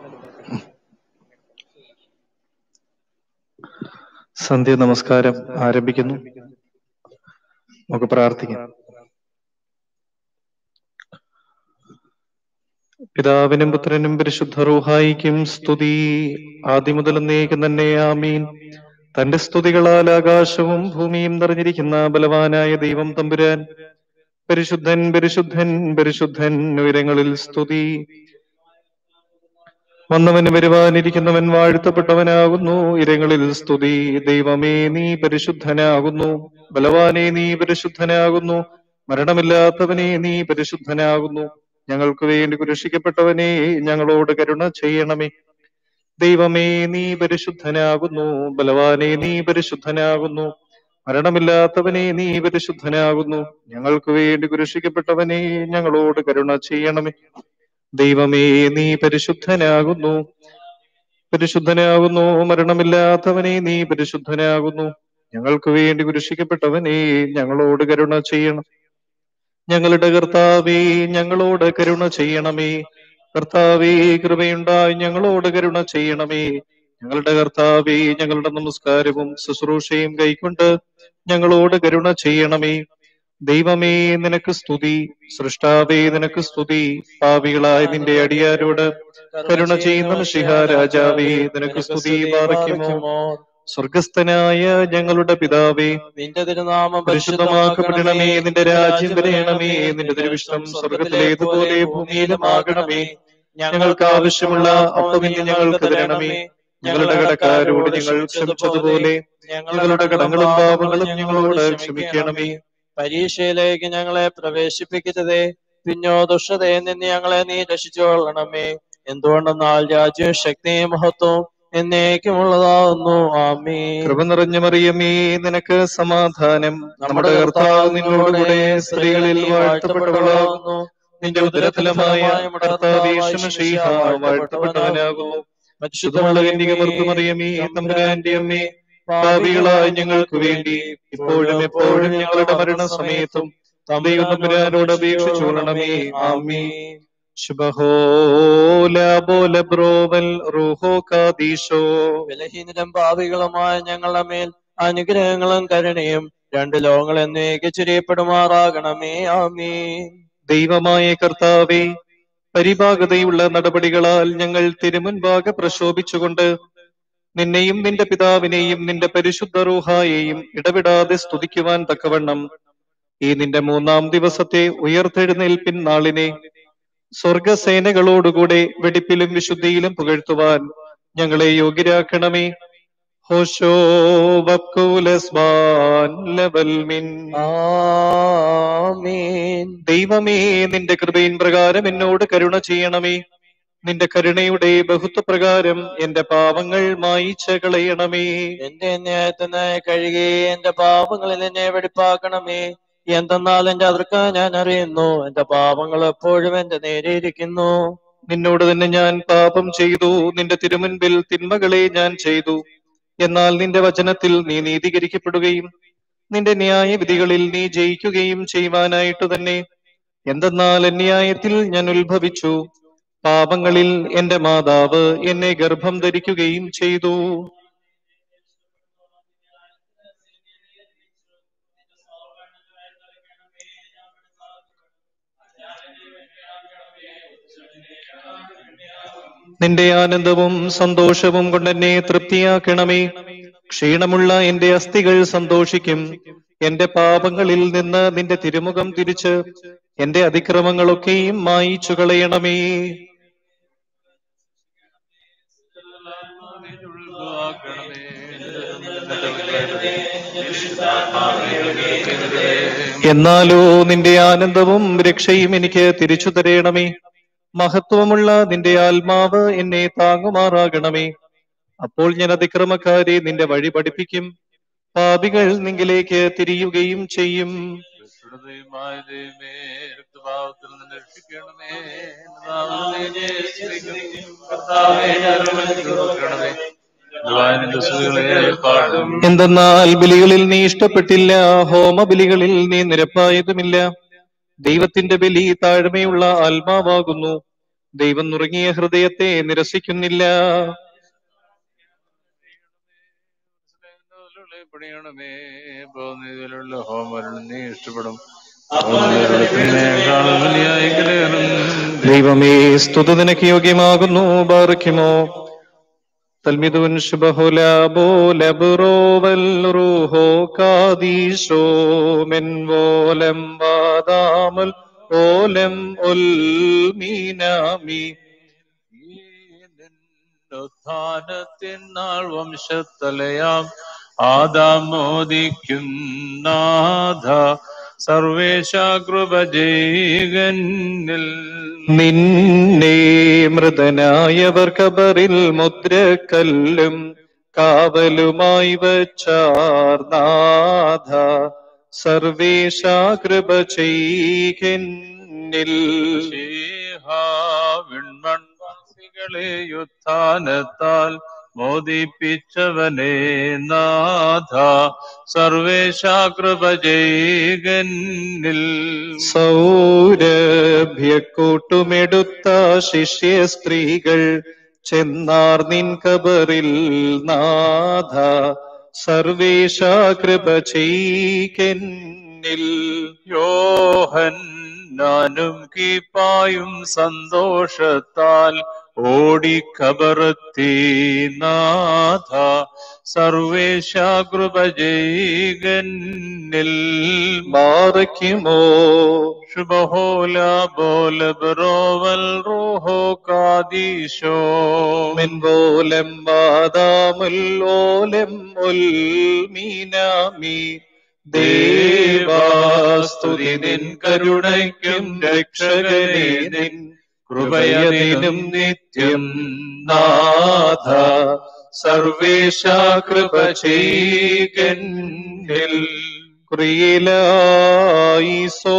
സന്ധ്യ നമസ്കാരം ആരംഭിക്കുന്നു നമുക്ക് പ്രാർത്ഥിക്കാം പിതാവിനും പുത്രനും പരിശുദ്ധ റൂഹായിക്കും സ്തുതി ആദ്യം മുതൽ എന്നേക്കും തന്നെ ആമീൻ തന്റെ സ്തുതികളാൽ ആകാശവും ഭൂമിയും നിറഞ്ഞിരിക്കുന്ന ബലവാനായ ദൈവം തമ്പുരാൻ പരിശുദ്ധൻ പരിശുദ്ധൻ പരിശുദ്ധൻ ഉയരങ്ങളിൽ സ്തുതി വന്നവന് വരുവാനിരിക്കുന്നവൻ വാഴ്ത്തപ്പെട്ടവനാകുന്നു ഇരങ്ങളിൽ സ്തുതി ദൈവമേ നീ പരിശുദ്ധനാകുന്നു ബലവാനെ നീ പരിശുദ്ധനാകുന്നു മരണമില്ലാത്തവനെ നീ പരിശുദ്ധനാകുന്നു ഞങ്ങൾക്ക് വേണ്ടി കുരിശിക്കപ്പെട്ടവനെ ഞങ്ങളോട് കരുണ ചെയ്യണമേ ദൈവമേ നീ പരിശുദ്ധനാകുന്നു ബലവാനെ നീ പരിശുദ്ധനാകുന്നു മരണമില്ലാത്തവനെ നീ പരിശുദ്ധനാകുന്നു ഞങ്ങൾക്ക് വേണ്ടി കുരിശിക്കപ്പെട്ടവനെ ഞങ്ങളോട് കരുണ ചെയ്യണമേ ദൈവമേ നീ പരിശുദ്ധനാകുന്നു പരിശുദ്ധനാകുന്നു മരണമില്ലാത്തവനെ നീ പരിശുദ്ധനാകുന്നു ഞങ്ങൾക്ക് വേണ്ടി കുരിശിക്കപ്പെട്ടവനെ ഞങ്ങളോട് കരുണ ചെയ്യണം ഞങ്ങളുടെ കർത്താവേ ഞങ്ങളോട് കരുണ ചെയ്യണമേ കർത്താവേ കൃപയുണ്ടായി ഞങ്ങളോട് കരുണ ചെയ്യണമേ ഞങ്ങളുടെ കർത്താവേ ഞങ്ങളുടെ നമസ്കാരവും ശുശ്രൂഷയും കൈക്കൊണ്ട് ഞങ്ങളോട് കരുണ ചെയ്യണമേ ദൈവമേ നിനക്ക് സ്തുതി സൃഷ്ടാവേ നിനക്ക് സ്തുതി പാവികളായ നിന്റെ അടിയാരോട് കരുണ ചെയ്യുന്ന മിശിഹ രാജാവേ നിനക്ക് സ്തുതി പാർക്കുമോ സ്വർഗസ്ഥനായ ഞങ്ങളുടെ പിതാവേ നിന്റെ തിരുനാമം പരിശുദ്ധമാക്കപ്പെടണമേ നിന്റെ രാജ്യം വരയണമേ നിന്റെ തിരുവിഷ്ടം സ്വർഗത്തിലേതുപോലെ ഭൂമിയിലുമാകണമേ ഞങ്ങൾക്ക് ആവശ്യമുള്ള അപ്പമിന്ന് ഞങ്ങൾക്ക് തരണമേ ഞങ്ങളുടെ കടക്കാരോട് ഞങ്ങൾ ക്ഷമിച്ചതുപോലെ ഞങ്ങളുടെ കടങ്ങളും പാപങ്ങളും ഞങ്ങളോട് ക്ഷമിക്കണമേ പരീക്ഷയിലേക്ക് ഞങ്ങളെ പ്രവേശിപ്പിക്കരുതേ പിന്നോ ദുഷ്ടതയിൽ നിന്ന് ഞങ്ങളെ നീ രക്ഷിച്ചുകൊള്ളണമേ എന്തുകൊണ്ടെന്നാൽ രാജ്യവും ശക്തിയും മഹത്വവും എന്നേക്കുമുള്ളതാകുന്നു ആമേ കൃപ നിറഞ്ഞ മറിയമേ നിനക്ക് സമാധാനം നമ്മുടെ കർത്താവ് നിന്നോടുകൂടെ സ്ത്രീകളിൽ വാഴ്ത്തപ്പെട്ടവളാകുന്നു നിന്റെ ഉദരഫലമായ കർത്താവേശമശീഹ വാഴ്ത്തപ്പെട്ടവനാകുന്നു പരിശുദ്ധമുള്ള കന്യകമർത്തുമറിയമേ തമ്പുരാന്റെ അമ്മേ പാപികളായ ഞങ്ങൾക്ക് വേണ്ടി ഇപ്പോഴും എപ്പോഴും ഞങ്ങളുടെ മരണസമയത്തും ദൈവം തമ്പുരാനോട് അപേക്ഷിച്ചു കൊള്ളണമേ ആമേ ശുഭഹോല ബോല ബ്രോവൽ റൂഹോ കാദീശോ ബലഹീനരും പാപികളുമായ ഞങ്ങളുടെ മേൽ അനുഗ്രഹങ്ങളും കരുണയും രണ്ട് ലോകങ്ങൾ എന്നേക്ക് ചുരിയപ്പെടുമാറാകണമേ ആമേ ദൈവമായ കർത്താവെ പരിഭാഗതയുള്ള നടപടികളാൽ ഞങ്ങൾ തിരുമുൻപാകെ പ്രശോഭിച്ചുകൊണ്ട് നിന്നെയും നിന്റെ പിതാവിനെയും നിന്റെ പരിശുദ്ധ റൂഹായെയും ഇടവിടാതെ സ്തുതിക്കുവാൻ തക്കവണ്ണം ഈ നിന്റെ മൂന്നാം ദിവസത്തെ ഉയർത്തെഴുന്നേൽപ്പിൻ നാളിനെ സ്വർഗസേനകളോടുകൂടെ വെടിപ്പിലും വിശുദ്ധിയിലും പുകഴ്ത്തുവാൻ ഞങ്ങളെ യോഗ്യരാക്കണമേ ഹോഷോ വക്കൂലസ്മാൻ ലവൽ മിൻ ആമീൻ ദൈവമേ നിന്റെ കൃപയിൻ പ്രകാരം എന്നോട് കരുണ ചെയ്യണമേ നിന്റെ കരുണയുടെ ബഹുത്വ പ്രകാരം എന്റെ പാവങ്ങൾ മായിച്ച കളയണമേ എന്റെ ന്യായത്തിനായി കഴുകി എന്റെ പാപങ്ങളിൽ എന്നെ വെടിപ്പാക്കണമേ എന്തെന്നാൽ എന്റെ അതിർക്ക ഞാൻ അറിയുന്നു എന്റെ പാപങ്ങൾ എപ്പോഴും എന്റെ നേരെ ഇരിക്കുന്നു നിന്നോട് തന്നെ ഞാൻ പാപം ചെയ്തു നിന്റെ തിരുമുൻപിൽ തിന്മകളെ ഞാൻ ചെയ്തു എന്നാൽ നിന്റെ വചനത്തിൽ നീ നീതീകരിക്കപ്പെടുകയും നിന്റെ ന്യായവിധികളിൽ നീ ജയിക്കുകയും ചെയ്യുവാനായിട്ട് തന്നെ എന്തെന്നാൽ അന്യായത്തിൽ ഞാൻ ഉത്ഭവിച്ചു പാപങ്ങളിൽ എന്റെ മാതാവ് എന്നെ ഗർഭം ധരിക്കുകയും ചെയ്തു നിന്റെ ആനന്ദവും സന്തോഷവും കൊണ്ടെന്നെ തൃപ്തിയാക്കണമേ ക്ഷീണമുള്ള എന്റെ അസ്ഥികൾ സന്തോഷിക്കും എന്റെ പാപങ്ങളിൽ നിന്ന് നിന്റെ തിരുമുഖം തിരിച്ച് എന്റെ അതിക്രമങ്ങളൊക്കെയും മായിച്ചു കളയണമേ എന്നാലോ നിന്റെ ആനന്ദവും രക്ഷയും എനിക്ക് തിരിച്ചു തരയണമേ മഹത്വമുള്ള നിന്റെ ആത്മാവ് എന്നെ താങ്ങുമാറാകണമേ അപ്പോൾ ഞാൻ അതിക്രമക്കാരെ നിന്റെ വഴി പഠിപ്പിക്കും പാപികൾ നിങ്കിലേക്ക് തിരിയുകയും ചെയ്യും ദൈവമായ ദൈവമേ രക്തഭാവത്തിൽ നിന്ന് രക്ഷിക്കണമേ നാമത്തിനെ സ്തുതിക്കുന്നു. കർത്താവേ, ഞങ്ങളെ നോക്കണമേ നിന്റെ സുഖങ്ങളെ പാടും എന്തെന്നാൽ ബലികളിൽ നീ ഇഷ്ടപ്പെട്ടില്ല ഹോമബലികളിൽ നീ നിരപ്പായതുമില്ല ദൈവത്തിന്റെ ബലി താഴ്മയുള്ള ആത്മാവാകുന്നു ദൈവം നുറുങ്ങിയ ഹൃദയത്തെ നിരസിക്കുന്നില്ല പണിയണമേ പോകുന്നതിലുള്ള ഹോമരണം നീ ഇഷ്ടപ്പെടും പോകുന്നതിലുള്ള ബലിയായെങ്കിലേറും ദൈവമേ സ്തുതി നിനക്ക് യോഗ്യമാകുന്നു ബാർക്കിമോ തൽമിദുൻ ശുബഹുല ബോലബുറോവൽ റൂഹോ കാദീശോ മെൻ വോലം വാദാമുൽ ഓലം ഉൽ മീനാമി ഉത്ഥാനത്തിൻ നാൾ വംശത്തലയാം ആദാം മോദിക്കും നാഥ സർവേശ കൃപ ജൈകന്നിൽ നിന്നെ മൃതനായവർ കബറിൽ മുദ്രക്കല്ലും കാവലുമായി വച്ചാർ നാഥ സർവേശ കൃപ ചെയ്കന്നിൽ വിൺമൺവാസികളെ യുത്ഥാനത്താൽ മോദിപ്പിച്ചവനെ നാഥ സർവേശ കൃപ ജൈകന്നിൽ സൗരഭ്യക്കൂട്ടുമെടുത്ത ശിഷ്യ സ്ത്രീകൾ ചെന്നാർ നിൻ കബറിൽ നാഥ സർവേശ കൃപ ചെയ്കന്നിൽ യോഹന്നാനും കീപ്പായും സന്തോഷത്താൽ ഓടിക്കബറത്തി നാഥ സർവേശ കൃപ ജൈകന്നിൽ ബാറയ്ക്കുമോ ശുഭഹോല ബോല ബ്രോവൽ റോഹോ കാദീശോ മെൻപോലം വാദാമുൽ ഓലം ഉൽ മീനാമി ദേവാസ്തുതി നിൻ കരുണയ്ക്കും രക്ഷകനെ നിൻ കൃപയതിനും നിത്യം നാഥ സർവേശ കൃപ ചെയ്കന്നിൽ ക്രിയലായിസോ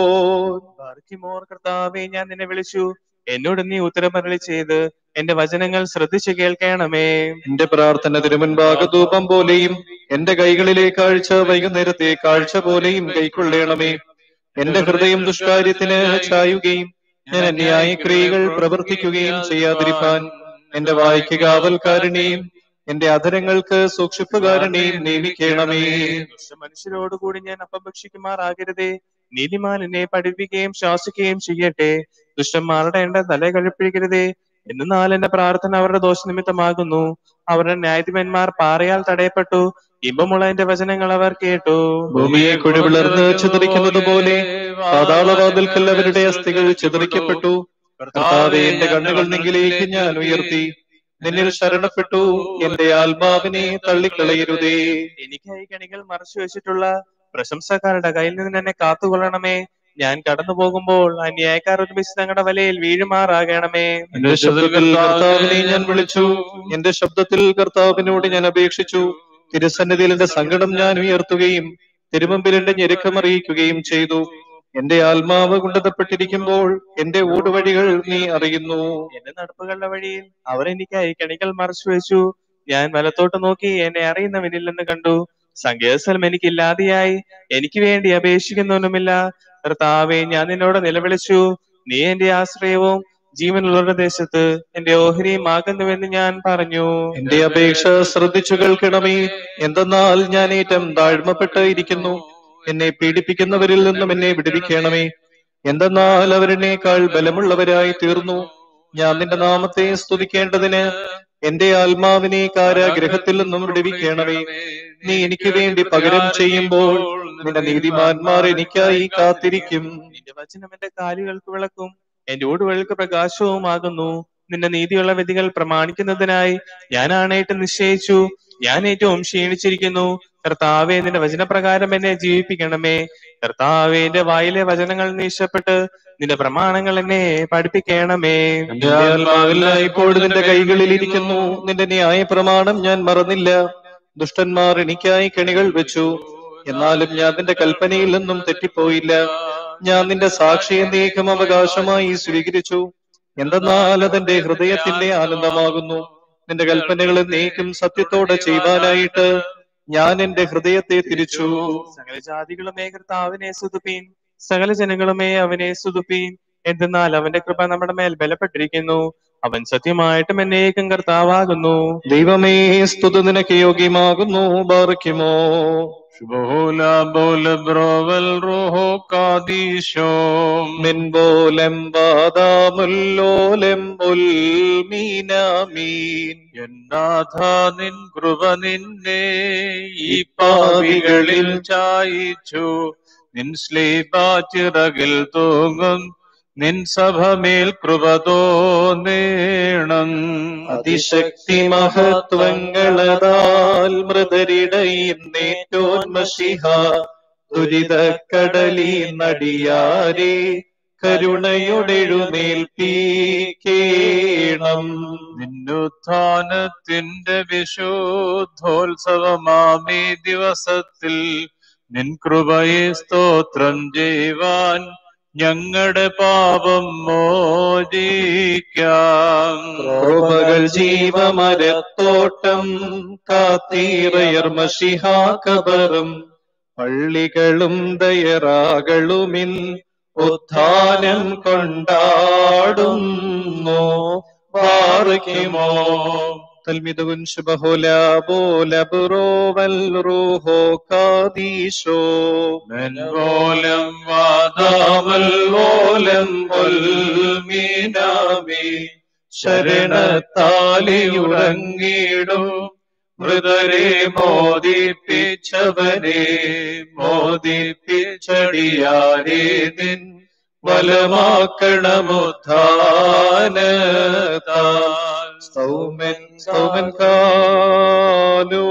ബാർക്കിമോർ കർത്താവെ ഞാൻ നിന്നെ വിളിച്ചു എന്നോട് നീ ഉത്തരമരളി ചെയ്ത് എന്റെ വചനങ്ങൾ ശ്രദ്ധിച്ചു കേൾക്കണമേ എന്റെ പ്രാർത്ഥന തിരുമുൻപാക ധൂപം പോലെയും എന്റെ കൈകളിലെ കാഴ്ച വൈകുന്നേരത്തെ കാഴ്ച പോലെയും കൈക്കൊള്ളണമേ എന്റെ ഹൃദയം ദുഷ്കാര്യത്തിന് ചായുകയും ഞാൻ അന്യായ ക്രിയകൾ പ്രവർത്തിക്കുകയും ചെയ്യാതിരിപ്പാൻ എന്റെ വായിക്ക് കാവൽക്കാരനെയും എന്റെ അധരങ്ങൾക്ക് സൂക്ഷിപ്പുകാരനെയും നിയമിക്കണമേ മനുഷ്യരോടുകൂടി ഞാൻ അപ്പം ഭക്ഷിക്കുമാറാകരുതേ നീതിമാൻ എന്നെ പഠിപ്പിക്കുകയും ശാസിക്കുകയും ചെയ്യട്ടെ ദുഷ്ടന്മാരുടെ എന്റെ തല കഴിപ്പിക്കരുതേ എന്നാൽ എന്റെ പ്രാർത്ഥന അവരുടെ ദോഷനിമിത്തമാകുന്നു അവരുടെ ന്യായാധിപന്മാർ പാറയാൽ തടയപ്പെട്ടു ഇമ്പമുള്ള എന്റെ വചനങ്ങൾ അവർ കേട്ടു ഭൂമിയെ കുഴിവിളർന്ന് ചിതറിക്കുന്നത് പോലെ പാതാളവാതിൽക്കൽ അവരുടെ അസ്ഥികൾ ചിതറിക്കപ്പെട്ടു കർത്താവെ എന്റെ കണ്ണുകൾ നിങ്കിലേക്ക് ഞാൻ ഉയർത്തി നിന്നിൽ ശരണപ്പെട്ടു എന്റെ ആത്മാവിനെ തള്ളിക്കളയരുതേ എനിക്കായി കണികൾ മറച്ചു വെച്ചിട്ടുള്ള പ്രശംസക്കാരുടെ കയ്യിൽ നിന്ന് എന്നെ കാത്തുകൊള്ളണമേ ഞാൻ കടന്നു പോകുമ്പോൾ അന്യായക്കാർ ഒരുമിച്ച് തങ്ങളുടെ വലയിൽ വീഴുമാറാകണമേ എന്റെ ശബ്ദത്തിൽ കർത്താവിനെ ഞാൻ വിളിച്ചു എന്റെ ശബ്ദത്തിൽ കർത്താവിനോട് ഞാൻ അപേക്ഷിച്ചു തിരുസന്നിധിയിൽ എന്റെ സങ്കടം ഞാൻ ഉയർത്തുകയും തിരുമുമ്പിൽ എന്റെ ഞെരുക്കം അറിയിക്കുകയും ചെയ്തു എന്റെ ആത്മാവ് കുണ്ടതപ്പെട്ടിരിക്കുമ്പോൾ എന്റെ ഊടുവഴികൾ നീ അറിയുന്നു എന്റെ നടപ്പുകളുടെ വഴിയിൽ അവർ എനിക്കായി കണികൾ മറച്ചു വെച്ചു ഞാൻ വലത്തോട്ട് നോക്കി എന്നെ അറിയുന്നവനില്ലെന്ന് കണ്ടു സങ്കേതസ്ഥലം എനിക്കില്ലാതെയായി എനിക്ക് വേണ്ടി അപേക്ഷിക്കുന്നവനുമില്ല കർത്താവെ ഞാൻ നിന്നോട് നിലവിളിച്ചു നീ എന്റെ ആശ്രയവും ജീവനുള്ളവരുടെ ദേശത്ത് എന്റെ ഓഹരിയും ആകുന്നുവെന്ന് ഞാൻ പറഞ്ഞു എന്റെ അപേക്ഷ ശ്രദ്ധിച്ചു കേൾക്കണമേ എന്തെന്നാൽ ഞാൻ ഏറ്റവും താഴ്മപ്പെട്ട് ഇരിക്കുന്നു എന്നെ പീഡിപ്പിക്കുന്നവരിൽ നിന്നും എന്നെ വിടുവിക്കണമേ എന്തെന്നാൽ അവരെന്നേക്കാൾ ബലമുള്ളവരായി തീർന്നു ഞാൻ നിന്റെ നാമത്തെ സ്തുതിക്കേണ്ടതിന് എന്റെ ആത്മാവിനെ കാരാഗ്രഹത്തിൽ നിന്നും വിടുവിക്കണമേ നീ എനിക്ക് വേണ്ടി പകരം ചെയ്യുമ്പോൾ നിന്റെ നീതിമാന്മാർ എനിക്കായി കാത്തിരിക്കും നിന്റെ വചനം എന്റെ കാലുകൾക്ക് വിളക്കും എന്റെ ഓടുകൾക്ക് പ്രകാശവുമാകുന്നു നിന്റെ നീതിയുള്ള വിധികൾ പ്രമാണിക്കുന്നതിനായി ഞാൻ ആണേറ്റ് നിശ്ചയിച്ചു ഞാൻ ഏറ്റവും ക്ഷീണിച്ചിരിക്കുന്നു കർത്താവെ നിന്റെ വചനപ്രകാരം എന്നെ ജീവിപ്പിക്കണമേ കർത്താവെ എന്റെ വായിലെ വചനങ്ങൾ നീശപ്പെട്ട് നിന്റെ പ്രമാണങ്ങൾ എന്നെ പഠിപ്പിക്കണമേ എന്റെ ആത്മാവില്ല ഇപ്പോൾ നിന്റെ കൈകളിൽ ഇരിക്കുന്നു നിന്റെ ന്യായ പ്രമാണം ഞാൻ മറന്നില്ല ദുഷ്ടന്മാർ എനിക്കായി കെണികൾ വെച്ചു എന്നാലും ഞാൻ നിന്റെ കൽപ്പനയിൽ നിന്നും തെറ്റിപ്പോയില്ല ഞാൻ നിന്റെ സാക്ഷിയെ നീക്കം അവകാശമായി സ്വീകരിച്ചു എന്തെന്നാൽ അതെന്റെ ഹൃദയത്തിന്റെ ആനന്ദമാകുന്നു നിന്റെ കൽപ്പനകളെ നീക്കും സത്യത്തോടെ ചെയ്യുവാനായിട്ട് ഞാൻ എന്റെ ഹൃദയത്തെ തിരിച്ചു സകല ജാതികളുമേ കർത്താവിനെ സ്തുതിപ്പീൻ സകല ജനങ്ങളുമേ അവനെ സ്തുതിപ്പീൻ എന്തെന്നാൽ അവന്റെ കൃപ നമ്മുടെ മേൽ ബലപ്പെട്ടിരിക്കുന്നു അവൻ സത്യമായിട്ടും എന്നേക്കും കർത്താവാകുന്നു ദൈവമേ സ്തുതി നിനക്ക് യോഗ്യമാകുന്നു ബാറയ്ക്കുമോ ശുഭഹോല ബോല ബ്രോവൽ റോഹോ കാദീശോ മിൻപോലം വാദാമുല്ലോലം ഉൽമീനാമീൻ എന്നാഥ നിൻ കൃപ നിന്നെ ഈ പാവികളിൽ ചായിച്ചു നിൻ ശ്ലീപാച്ചിറകിൽ തൂങ്ങും നിൻ സഭമേൽ കൃപ തോന്നേണം അതിശക്തി മഹത്വങ്ങളതാൽ മൃതരിടയും നേറ്റോന്മഷിഹ ദുരിതക്കടലി നടിയാരെ കരുണയുടെഴുന്നേൽപ്പീക്കേണം നിന്നുത്ഥാനത്തിന്റെ വിശുദ്ധോത്സവമാമീ ദിവസത്തിൽ നിൻ കൃപയെ സ്തോത്രം ചെയ്യുവാൻ ഞങ്ങളുടെ പാപം മോചിക്കാം കൃപകൾ ജീവമരത്തോട്ടം കാത്തീറയർ മഷിഹ കബറും പള്ളികളും ദയറാകളുമിൻ ഉത്ഥാനം കൊണ്ടാടുന്നു പാറയ്ക്കുമോ തൽമിതവുൻ ശുഭഹോല ബോല ബുറോവൽ റൂഹോ കാദീശോ മെൻപോലം ദാമൽ വാദാമൽ ഓലം മീനാമേ ശരണത്താലിയുറങ്ങിടും മൃതരെ മോദിപ്പിച്ചവരെ മോദിപ്പിച്ചടിയാരെ നിൻ വലമാക്കണമുദ്ധാനതാൽ സൗമൻ സൗമൻ കാലോ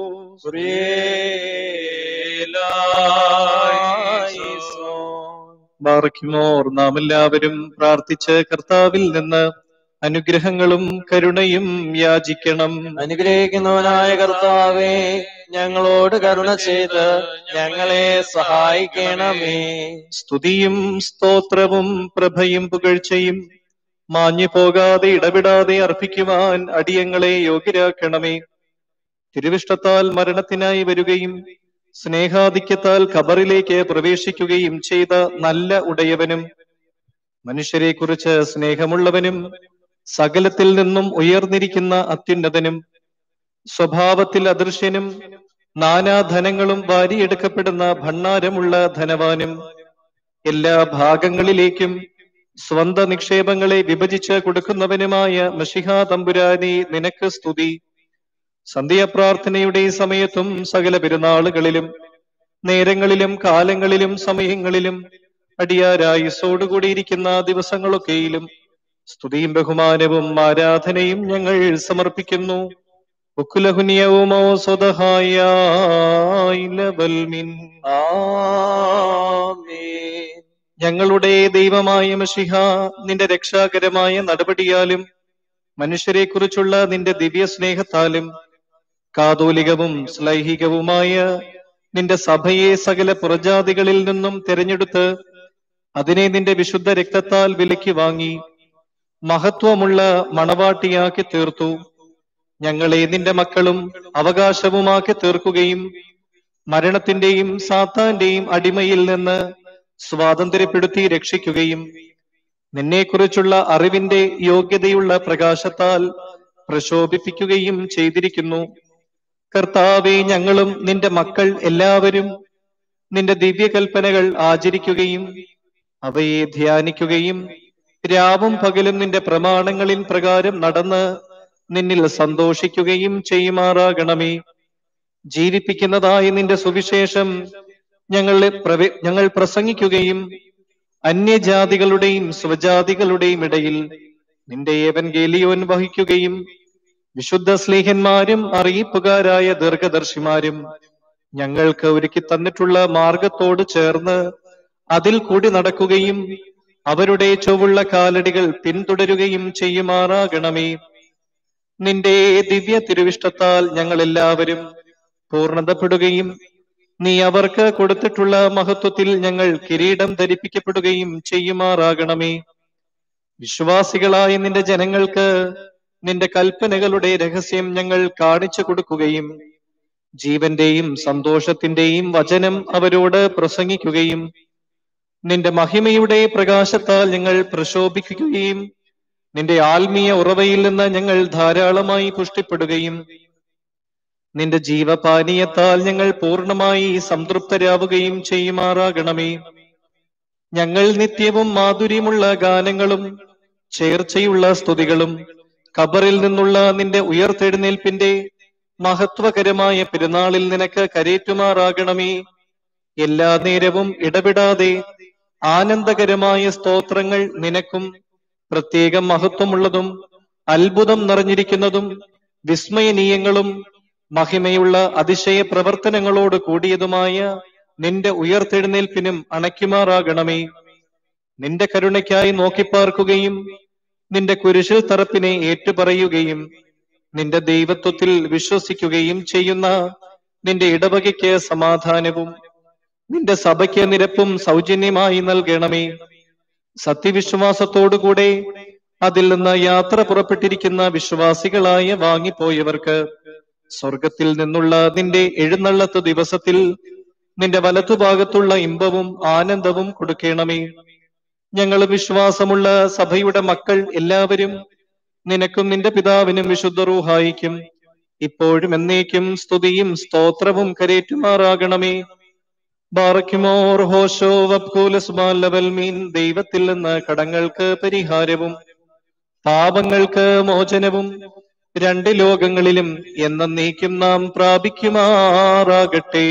ബാറയ്ക്കുമോർ നാം എല്ലാവരും പ്രാർത്ഥിച്ച് കർത്താവിൽ നിന്ന് അനുഗ്രഹങ്ങളും കരുണയും യാചിക്കണം അനുഗ്രഹിക്കുന്നവനായ കർത്താവേ ഞങ്ങളോട് കരുണ ചെയ്ത് ഞങ്ങളെ സഹായിക്കണമേ സ്തുതിയും സ്തോത്രവും പ്രഭയും പുകഴ്ചയും മാഞ്ഞു പോകാതെ ഇടപെടാതെ അർപ്പിക്കുവാൻ അടിയങ്ങളെ യോഗ്യരാക്കണമേ തിരുവിഷ്ടത്താൽ മരണത്തിനായി വരികയും സ്നേഹാധിക്യത്താൽ ഖബറിലേക്ക് പ്രവേശിക്കുകയും ചെയ്ത നല്ല ഉടയവനും മനുഷ്യരെ കുറിച്ച് സ്നേഹമുള്ളവനും സകലത്തിൽ നിന്നും ഉയർന്നിരിക്കുന്ന അത്യുന്നതനും സ്വഭാവത്തിൽ അദൃശ്യനും നാനാധനങ്ങളും വാരിയെടുക്കപ്പെടുന്ന ഭണ്ണാരമുള്ള ധനവാനും എല്ലാ ഭാഗങ്ങളിലേക്കും സ്വന്ത നിക്ഷേപങ്ങളെ വിഭജിച്ച് കൊടുക്കുന്നവനുമായ മഷിഹാ തമ്പുരാനെ നിനക്ക് സ്തുതി സന്ധ്യാപ്രാർത്ഥനയുടെ സമയത്തും സകല പെരുന്നാളുകളിലും നേരങ്ങളിലും കാലങ്ങളിലും സമയങ്ങളിലും അടിയാരായുസോടുകൂടിയിരിക്കുന്ന ദിവസങ്ങളൊക്കെയിലും സ്തുതിയും ബഹുമാനവും ആരാധനയും ഞങ്ങൾ സമർപ്പിക്കുന്നു ഉക്കുലഹുനിയവുമോ സ്വതഹായ ആമേൻ ഞങ്ങളുടെ ദൈവമായ മഷിഹ നിന്റെ രക്ഷാകരമായ നടപടിയാലും മനുഷ്യരെ കുറിച്ചുള്ള നിന്റെ ദിവ്യ സ്നേഹത്താലും കാതോലികവും ശ്ലൈഹികവുമായ നിന്റെ സഭയെ സകല പുറജാതികളിൽ നിന്നും തിരഞ്ഞെടുത്ത് അതിനെ നിന്റെ വിശുദ്ധ രക്തത്താൽ വിലയ്ക്ക് വാങ്ങി മഹത്വമുള്ള മണവാട്ടിയാക്കി തീർത്തു ഞങ്ങളെ നിന്റെ മക്കളും അവകാശവുമാക്കി തീർക്കുകയും മരണത്തിന്റെയും സാത്താന്റെയും അടിമയിൽ നിന്ന് സ്വാതന്ത്ര്യപ്പെടുത്തി രക്ഷിക്കുകയും നിന്നെക്കുറിച്ചുള്ള അറിവിന്റെ യോഗ്യതയുള്ള പ്രകാശത്താൽ പ്രശോഭിപ്പിക്കുകയും ചെയ്തിരിക്കുന്നു കർത്താവെ ഞങ്ങളും നിന്റെ മക്കൾ എല്ലാവരും നിന്റെ ദിവ്യകൽപ്പനകൾ ആചരിക്കുകയും അവയെ ധ്യാനിക്കുകയും രാവും പകലും നിന്റെ പ്രമാണങ്ങളിൽ പ്രകാരം നടന്ന് നിന്നിൽ സന്തോഷിക്കുകയും ചെയ്യുമാറാകണമേ ജീവിപ്പിക്കുന്നതായ നിന്റെ സുവിശേഷം ഞങ്ങളെ പ്രവേ ഞങ്ങൾ പ്രസംഗിക്കുകയും അന്യജാതികളുടെയും സ്വജാതികളുടെയും ഇടയിൽ നിന്റെ ഏവൻഗേലിയോൻ വഹിക്കുകയും വിശുദ്ധ സ്നേഹന്മാരും അറിയിപ്പുകാരായ ദീർഘദർശിമാരും ഞങ്ങൾക്ക് ഒരുക്കി തന്നിട്ടുള്ള മാർഗത്തോട് ചേർന്ന് അതിൽ കൂടി നടക്കുകയും അവരുടെ ചൊവ്വുള്ള കാലടികൾ പിന്തുടരുകയും ചെയ്യുമാറാകണമേ നിന്റെ ദിവ്യ തിരുവിഷ്ടത്താൽ ഞങ്ങൾ എല്ലാവരും പൂർണ്ണതപ്പെടുകയും നീ അവർക്ക് കൊടുത്തിട്ടുള്ള മഹത്വത്തിൽ ഞങ്ങൾ കിരീടം ധരിപ്പിക്കപ്പെടുകയും ചെയ്യുമാറാകണമേ വിശ്വാസികളായ നിന്റെ ജനങ്ങൾക്ക് നിന്റെ കൽപ്പനകളുടെ രഹസ്യം ഞങ്ങൾ കാണിച്ചു കൊടുക്കുകയും ജീവന്റെയും സന്തോഷത്തിന്റെയും വചനം അവരോട് പ്രസംഗിക്കുകയും നിന്റെ മഹിമയുടെ പ്രകാശത്താൽ ഞങ്ങൾ പ്രശോഭിക്കുകയും നിന്റെ ആത്മീയ ഉറവയിൽ നിന്ന് ഞങ്ങൾ ധാരാളമായി പുഷ്ടിപ്പെടുകയും നിന്റെ ജീവപാനീയത്താൽ ഞങ്ങൾ പൂർണ്ണമായി സംതൃപ്തരാവുകയും ചെയ്യുമാറാകണമേ ഞങ്ങൾ നിത്യവും മാധുര്യമുള്ള ഗാനങ്ങളും ചേർച്ചയുള്ള സ്തുതികളും ഖബറിൽ നിന്നുള്ള നിന്റെ ഉയർത്തെഴുന്നേൽപ്പിന്റെ മഹത്വകരമായ പെരുന്നാളിൽ നിനക്ക് കരേറ്റുമാറാകണമേ എല്ലാ നേരവും ഇടപെടാതെ ആനന്ദകരമായ സ്തോത്രങ്ങൾ നിനക്കും പ്രത്യേകം മഹത്വമുള്ളതും അത്ഭുതം നിറഞ്ഞിരിക്കുന്നതും വിസ്മയനീയങ്ങളും മഹിമയുള്ള അതിശയ പ്രവർത്തനങ്ങളോട് കൂടിയതുമായ നിന്റെ ഉയർത്തെഴുന്നേൽപ്പിനും അണയ്ക്കുമാറാകണമേ നിന്റെ കരുണയ്ക്കായി നോക്കിപ്പാർക്കുകയും നിന്റെ കുരിശിൽ തറപ്പിനെ ഏറ്റുപറയുകയും നിന്റെ ദൈവത്വത്തിൽ വിശ്വസിക്കുകയും ചെയ്യുന്ന നിന്റെ ഇടവകയ്ക്ക് സമാധാനവും നിന്റെ സഭയ്ക്ക് നിരപ്പും സൗജന്യമായി നൽകണമേ സത്യവിശ്വാസത്തോടുകൂടെ അതിൽ നിന്ന് യാത്ര പുറപ്പെട്ടിരിക്കുന്ന വിശ്വാസികളായ വാങ്ങിപ്പോയവർക്ക് സ്വർഗത്തിൽ നിന്നുള്ള നിന്റെ എഴുന്നള്ളത്ത് ദിവസത്തിൽ നിന്റെ വലത്തുഭാഗത്തുള്ള ഇമ്പവും ആനന്ദവും കൊടുക്കണമേ ഞങ്ങൾ വിശ്വാസമുള്ള സഭയുടെ മക്കൾ എല്ലാവരും നിനക്കും നിന്റെ പിതാവിനും വിശുദ്ധ റൂഹായിക്കും ഇപ്പോഴും എന്നേക്കും സ്തുതിയും സ്തോത്രവും കരേറ്റുമാറാകണമേ ബാറയ്ക്കുമോർ ഹോഷോ വബ്കൂലസ്മാലവൽ മീൻ ദൈവത്തിൽ നിന്ന് കടങ്ങൾക്ക് പരിഹാരവും പാപങ്ങൾക്ക് മോചനവും രണ്ട് ലോകങ്ങളിലും എന്നേക്കും നാം പ്രാപിക്കുമാറാകട്ടെ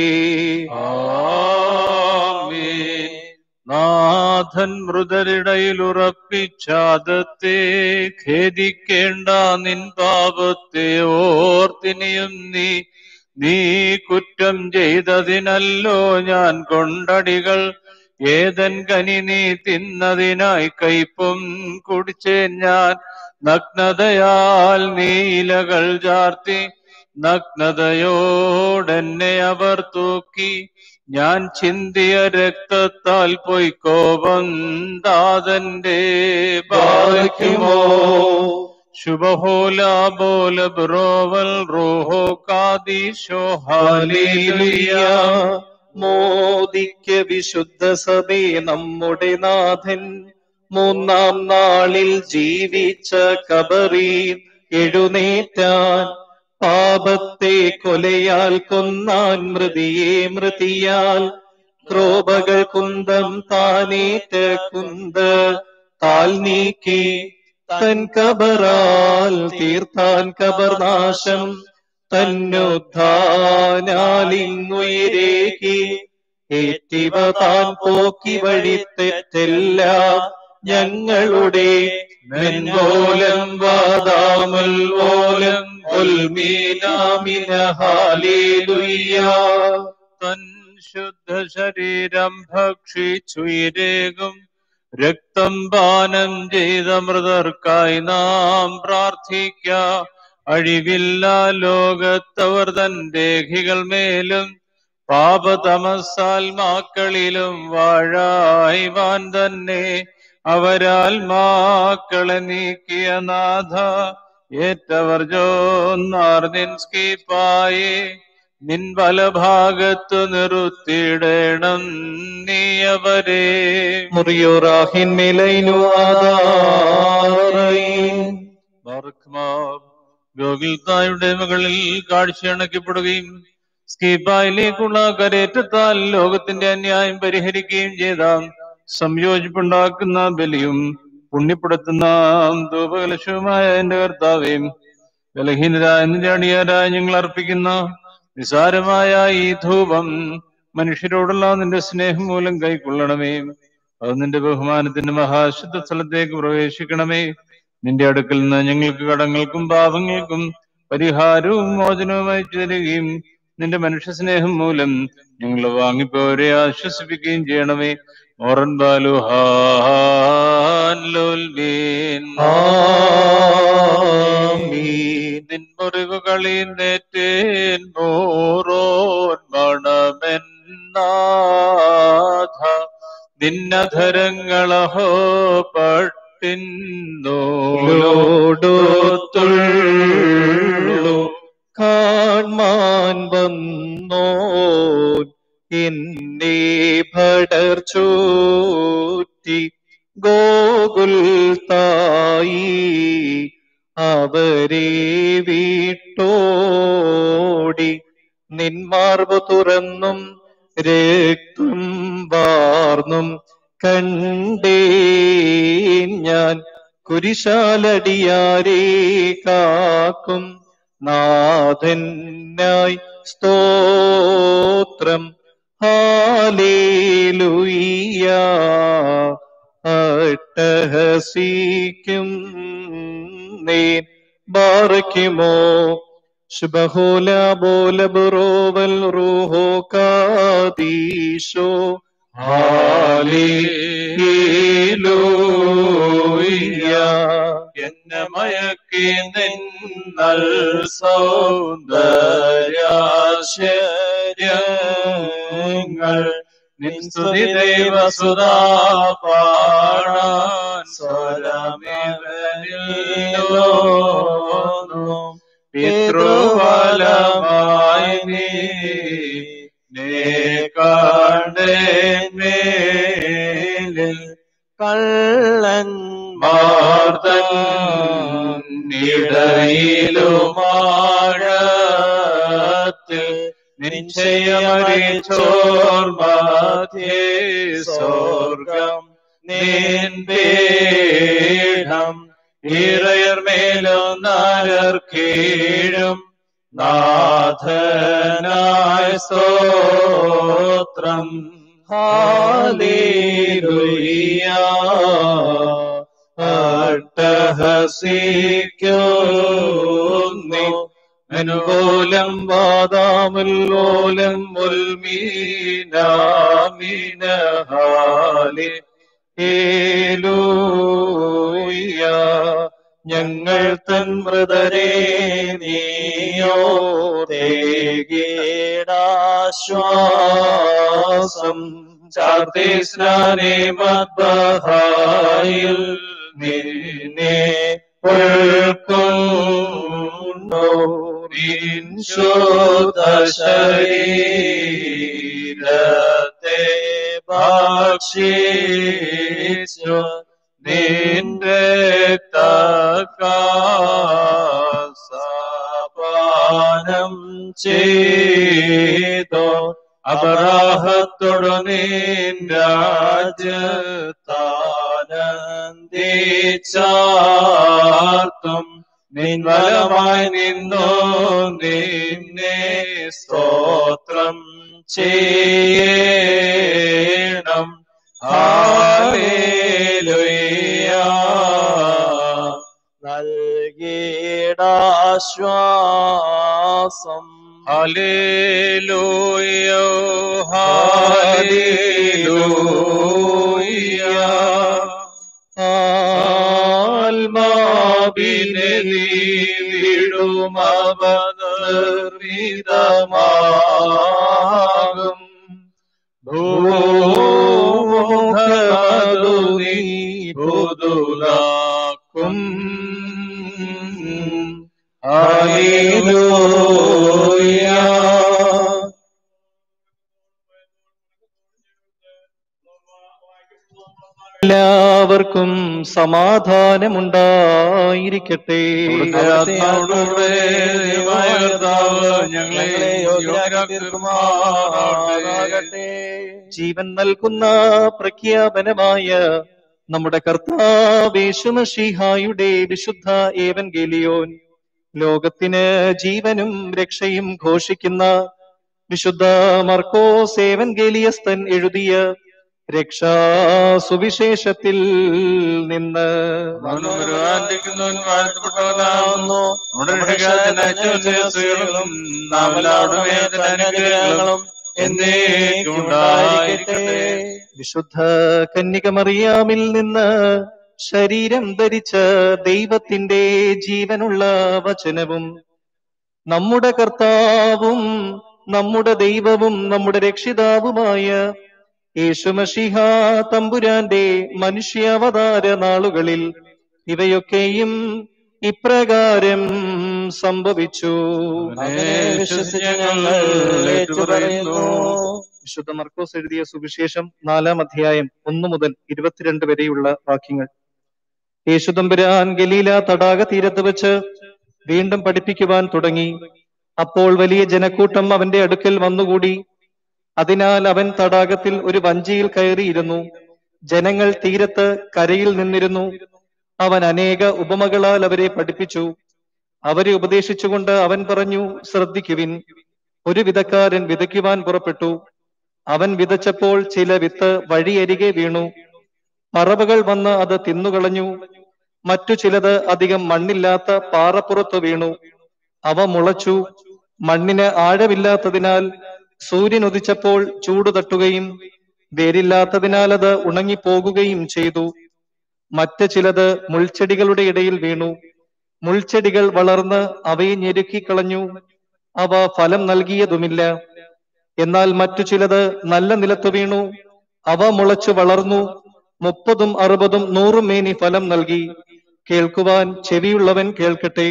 ആമേൻ. നാഥൻ മൃതരിടയിൽ ഉറപ്പിച്ചാദത്തെ ഖേദിക്കേണ്ട നിൻ പാപത്തെ ഓർത്തിനിയും നീ നീ കുറ്റം ചെയ്തതിനല്ലോ ഞാൻ കൊണ്ടടികൾ ഏതൻ കനി നീ തിന്നതിനായി കയ്പും കുടിച്ചേൻ ഞാൻ നഗ്നതയാൽ നീലകൾ ചാർത്തി നഗ്നതയോടെന്നെ അവർ തൂക്കി ഞാൻ ചിന്തിയ രക്തത്താൽ പോയി കോപം ദാതന്റെ ബാധിക്കുമോ ശുഭഹോല ബോല ബ്രോവൽ റോഹോ കാദീശോ ഹാലേലുയ മോദിക്ക് വിശുദ്ധ സഭേ നമ്മുടെ നാഥൻ മൂന്നാം നാളിൽ ജീവിച്ച കബറി എഴുന്നേറ്റാൻ പാപത്തെ കൊലയാൽ കൊന്നാൻ മൃതിയെ മൃതിയാൽ ക്രോപകൾ കുന്തം താനേറ്റ കുന്ത് താൽ നീക്കി തൻ കബറാൽ തീർത്താൻ കബർനാശം തന്നുദ്ധാനാലിങ്ങുയരേകി ഏറ്റിവ താൻ പോക്കി വഴി തെറ്റെല്ലാം ഞങ്ങളുടെ മെൻപോലം വാദാമുൽ ഓലം ഉൽമീനാമിന ഹാലേലുയ്യ തൻ ശുദ്ധ ശരീരം ഭക്ഷിച്ചുയരേകും രക്തം പാനം ചെയ്ത മൃതർക്കായി നാം പ്രാർത്ഥിക്ക അഴിവില്ല ലോകത്തവർ തൻ ദേഹികൾ മേലും പാപതമസാൽമാക്കളിലും വാഴായിവാൻ തന്നെ അവരാൽ മാക്കളെ നീക്കിയ നാഥ ഏറ്റവർ ജോന്നാർ നിൻ സ്കീപ്പായി നിൻ വലഭാഗത്തു നിർത്തിയിടണം നീ അവരെ മുറിയോറാഹിൻ മിലൈനു ആദാറൈൻ ബാറക്മാർ ഗോകുൽത്തായുടെ മകളിൽ കാഴ്ചയണക്കപ്പെടുകയും സ്കീബായിലേക്കുള്ള കരേറ്റത്താൽ ലോകത്തിന്റെ അന്യായം പരിഹരിക്കുകയും ചെയ്ത സംയോജിപ്പുണ്ടാക്കുന്ന ബലിയും പുണ്യപ്പെടുത്തുന്ന ധൂപകലശവുമായ എന്റെ കർത്താവേയും ബലഹീനരായ നിന്റെ അടിയാരായ ഞങ്ങൾ അർപ്പിക്കുന്ന നിസാരമായ ഈ ധൂപം മനുഷ്യരോടുള്ള നിന്റെ സ്നേഹം മൂലം കൈക്കൊള്ളണമേ അത് നിന്റെ ബഹുമാനത്തിന്റെ മഹാശുദ്ധ സ്ഥലത്തേക്ക് പ്രവേശിക്കണമേ നിന്റെ അടുക്കൽ നിന്ന് ഞങ്ങൾക്ക് കടങ്ങൾക്കും പാപങ്ങൾക്കും പരിഹാരവും മോചനവുമായി തരികയും നിന്റെ മനുഷ്യ സ്നേഹം മൂലം ഞങ്ങൾ വാങ്ങിപ്പോരെ ആശ്വസിപ്പിക്കുകയും ചെയ്യണമേ ഓറൻ ബാലു ഹാൻ ലോൽബീൻ ആമീൻ നിൻ മുറിവുകളിൽ നേറ്റേൻ മോറോൻ മണമെന്നാഥ നിന്നധരങ്ങളഹോ പട്ടിന്നോടൊത്തുള്ളു ലോടൊത്തുള്ളു കാൺമാൻ വന്നോൻ എന്നെ ഭടർ ചൂറ്റി ഗോകുൽ തായി അവരെ വിട്ടോടി നിന്മാർബു തുറന്നും രക്തം വാർന്നും കണ്ടേ ഞാൻ കുരിശാലടിയാരെ കാക്കും നാഥനായി സ്തോത്രം ഹാലേലുയ്യ അട്ടഹസിക്കും നീൻ ബാറയ്ക്കുമോ ശുഭഹോല ബോല ബുറോവൽ റൂഹോ കാദീശോ ഹാലേലൂയ എന്നെ മയക്കി നിന്നൽ സൗന്ദര്യാശ്ചര്യങ്ങൾ നിൻസ്തുതി ദൈവസുതാ പാടാൻ സ്വരമിവനിലോന്നു പിതൃഫലമായി നീ നേ കണ്ടേന്മേലിൽ കള്ളൻ മാർത്തൻ ഇടയിലുമാഴത്തിൽ നിശ്ചയമറിച്ചോർമധ്യേ സ്വർഗം നിൻപീഠം ഇറയർ മേലും നരർ കീഴും നാഥനായ സ്തോത്രം ഹാലേലുയ്യ അട്ടഹസിക്കുന്നു അനുകൂലം വാദാമുല്ലോലം മുൽമീനാമിനഹാലി ഏലൂയ ഞങ്ങൾ തൻ മൃതരെ നീയോ തേകീടാശ്വാസം ചാർത്തി സ്നാനെ മദ്ബഹായിൽ നിന്നെ ഉൾക്കൊണ്ടോ ശരീരത്തെ ഭക്ഷിച്ചു നിന്റെ തക്കാസപാനം ചെയ്തോ അപരാഹത്തോടു നിൻരാജ്യത്താനന്ദിച്ചാർത്തും നിൻവലമായി നിന്നോ നിന്നെ സ്തോത്രം ചെയ്യണം ഹാലേലുയ്യ നൽകിടാശ്വാസം ഹല്ലേലൂയ ഹല്ലേലൂയ ആത്മാവിനെ നീ വിടുമവനിർമ്മിതമാകും ഭൂമുഖമതു നീ പുതുലാക്കും ഹല്ലേലൂയ എല്ലാവർക്കും സമാധാനമുണ്ടായിരിക്കട്ടെ നമ്മുടെ ആത്മാവോടുകൂടെ ദൈവമായ കർത്താവ് ഞങ്ങളെ യോഗ്യരാക്കി തീർക്കുമാറാകട്ടെ. ജീവൻ നൽകുന്ന പ്രഖ്യാപനമായ നമ്മുടെ കർത്താവേശുമഷിഹായുടെ വിശുദ്ധ ഏവൻഗേലിയോൻ ലോകത്തിന് ജീവനും രക്ഷയും ഘോഷിക്കുന്ന വിശുദ്ധ മർക്കോസ് ഏവൻഗേലിയസ്തൻ എഴുതിയ രക്ഷാ സുവിശേഷത്തിൽ നിന്ന് അവനും ഒരുവാന്തിക്കുന്നവനും വാഴ്ത്തപ്പെട്ടവനാകുന്നു നമ്മുടെ രക്ഷകത്തിന് അച്ഛനും നാം എല്ലാവരുടെ മേൽ അനുഗ്രഹങ്ങളും എന്നേക്കും ഉണ്ടായിരിക്കട്ടെ വിശുദ്ധ കന്യകമറിയാമിൽ നിന്ന് ശരീരം ധരിച്ച ദൈവത്തിന്റെ ജീവനുള്ള വചനവും നമ്മുടെ കർത്താവും നമ്മുടെ ദൈവവും നമ്മുടെ രക്ഷിതാവുമായ യേശുമഷിഹ തമ്പുരാന്റെ മനുഷ്യാവതാര നാളുകളിൽ ഇവയൊക്കെയും ഇപ്രകാരം സംഭവിച്ചു അങ്ങനെ വിശ്വസിച്ച് ഞങ്ങൾ ഏറ്റുപറയുന്നു വിശുദ്ധ മർക്കോസ് എഴുതിയ സുവിശേഷം നാലാം അധ്യായം ഒന്നു മുതൽ ഇരുപത്തിരണ്ട് വരെയുള്ള വാക്യങ്ങൾ യേശുദമ്പുരാൻ ഗലീല തടാക തീരത്ത് വെച്ച് വീണ്ടും പഠിപ്പിക്കുവാൻ തുടങ്ങി അപ്പോൾ വലിയ ജനക്കൂട്ടം അവന്റെ അടുക്കൽ വന്നുകൂടി അതിനാൽ അവൻ തടാകത്തിൽ ഒരു വഞ്ചിയിൽ കയറിയിരുന്നു ജനങ്ങൾ തീരത്ത് കരയിൽ നിന്നിരുന്നു അവൻ അനേക ഉപമകളാൽ അവരെ പഠിപ്പിച്ചു അവരെ ഉപദേശിച്ചുകൊണ്ട് അവൻ പറഞ്ഞു ശ്രദ്ധിക്കുവിൻ ഒരു വിതക്കാരൻ വിതയ്ക്കുവാൻ പുറപ്പെട്ടു അവൻ വിതച്ചപ്പോൾ ചില വിത്ത് വഴിയരികെ വീണു പറവകൾ വന്ന് അത് തിന്നുകളഞ്ഞു മറ്റു ചിലത് അധികം മണ്ണില്ലാത്ത പാറപ്പുറത്ത് വീണു അവ മുളച്ചു മണ്ണിന് ആഴമില്ലാത്തതിനാൽ സൂര്യൻ ഉദിച്ചപ്പോൾ ചൂട് തട്ടുകയും വേരില്ലാത്തതിനാൽ അത് ഉണങ്ങിപ്പോകുകയും ചെയ്തു മറ്റ് ചിലത് മുൾച്ചെടികളുടെ ഇടയിൽ വീണു മുൾച്ചെടികൾ വളർന്ന് അവയെ ഞെരുക്കിക്കളഞ്ഞു അവ ഫലം നൽകിയതുമില്ല എന്നാൽ മറ്റു ചിലത് നല്ല നിലത്ത് വീണു അവ മുളച്ചു വളർന്നു മുപ്പതും അറുപതും നൂറും മേനി ഫലം നൽകി കേൾക്കുവാൻ ചെവിയുള്ളവൻ കേൾക്കട്ടെ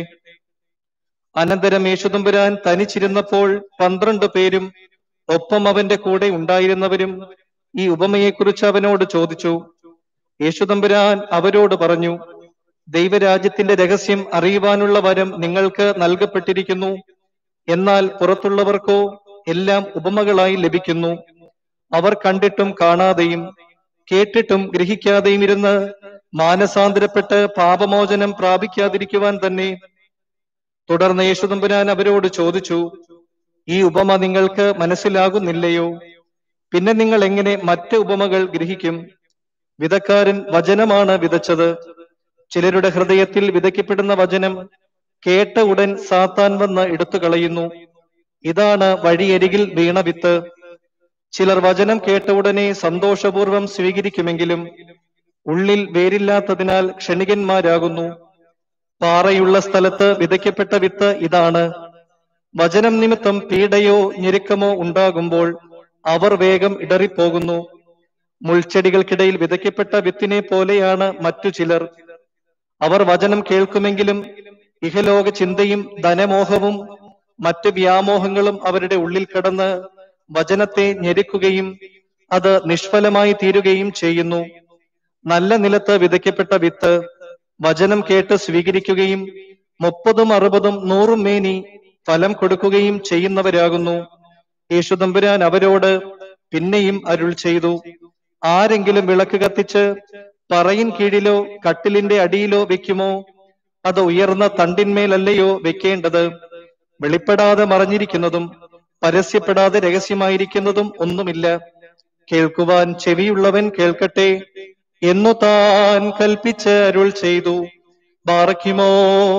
അനന്തരം യേശുദമ്പുരാൻ തനിച്ചിരുന്നപ്പോൾ പന്ത്രണ്ട് പേരും ഒപ്പം അവന്റെ കൂടെ ഉണ്ടായിരുന്നവരും ഈ ഉപമയെക്കുറിച്ച് അവനോട് ചോദിച്ചു യേശുദമ്പുരാൻ അവരോട് പറഞ്ഞു ദൈവരാജ്യത്തിന്റെ രഹസ്യം അറിയുവാനുള്ള വരം നിങ്ങൾക്ക് നൽകപ്പെട്ടിരിക്കുന്നു എന്നാൽ പുറത്തുള്ളവർക്കോ എല്ലാം ഉപമകളായി ലഭിക്കുന്നു അവർ കണ്ടിട്ടും കാണാതെയും കേട്ടിട്ടും ഗ്രഹിക്കാതെയും ഇരുന്ന് മാനസാന്തരപ്പെട്ട് പാപമോചനം പ്രാപിക്കാതിരിക്കുവാൻ തന്നെ തുടർന്ന് യേശുദമ്പുരാൻ അവരോട് ചോദിച്ചു ഈ ഉപമ നിങ്ങൾക്ക് മനസ്സിലാകുന്നില്ലയോ പിന്നെ നിങ്ങൾ എങ്ങനെ മറ്റ് ഉപമകൾ ഗ്രഹിക്കും വിതക്കാരൻ വചനമാണ് വിതച്ചത് ചിലരുടെ ഹൃദയത്തിൽ വിതയ്ക്കപ്പെടുന്ന വചനം കേട്ട ഉടൻ സാത്താൻ വന്ന് എടുത്തു കളയുന്നു ഇതാണ് വഴിയരികിൽ വീണ വിത്ത് ചിലർ വചനം കേട്ട ഉടനെ സന്തോഷപൂർവ്വം സ്വീകരിക്കുമെങ്കിലും ഉള്ളിൽ വേരില്ലാത്തതിനാൽ ക്ഷണികന്മാരാകുന്നു പാറയുള്ള സ്ഥലത്ത് വിതയ്ക്കപ്പെട്ട വിത്ത് ഇതാണ് വചനം നിമിത്തം പീഡയോ ഞെരുക്കമോ ഉണ്ടാകുമ്പോൾ അവർ വേഗം ഇടറിപ്പോകുന്നു മുൾച്ചെടികൾക്കിടയിൽ വിതയ്ക്കപ്പെട്ട വിത്തിനെ പോലെയാണ് മറ്റു ചിലർ അവർ വചനം കേൾക്കുമെങ്കിലും ഇഹലോക ചിന്തയും ധനമോഹവും മറ്റ് വ്യാമോഹങ്ങളും അവരുടെ ഉള്ളിൽ കടന്ന് വചനത്തെ ഞെരുക്കുകയും അത് നിഷ്ഫലമായി തീരുകയും ചെയ്യുന്നു നല്ല നിലത്ത് വിതയ്ക്കപ്പെട്ട വിത്ത് വചനം കേട്ട് സ്വീകരിക്കുകയും മുപ്പതും അറുപതും നൂറും മേനി ഫലം കൊടുക്കുകയും ചെയ്യുന്നവരാകുന്നു യേശുദമ്പുരാൻ അവരോട് പിന്നെയും അരുൾ ചെയ്തു ആരെങ്കിലും വിളക്ക് കത്തിച്ച് പറയിൻ കീഴിലോ കട്ടിലിന്റെ അടിയിലോ വെക്കുമോ അത് ഉയർന്ന തണ്ടിന്മേലല്ലയോ വെക്കേണ്ടത് വെളിപ്പെടാതെ മറഞ്ഞിരിക്കുന്നതും പരസ്യപ്പെടാതെ രഹസ്യമായിരിക്കുന്നതും ഒന്നുമില്ല കേൾക്കുവാൻ ചെവിയുള്ളവൻ കേൾക്കട്ടെ എന്നു താൻ കൽപ്പിച്ച് അരുൾ ചെയ്തു ബാറയ്ക്കുമോ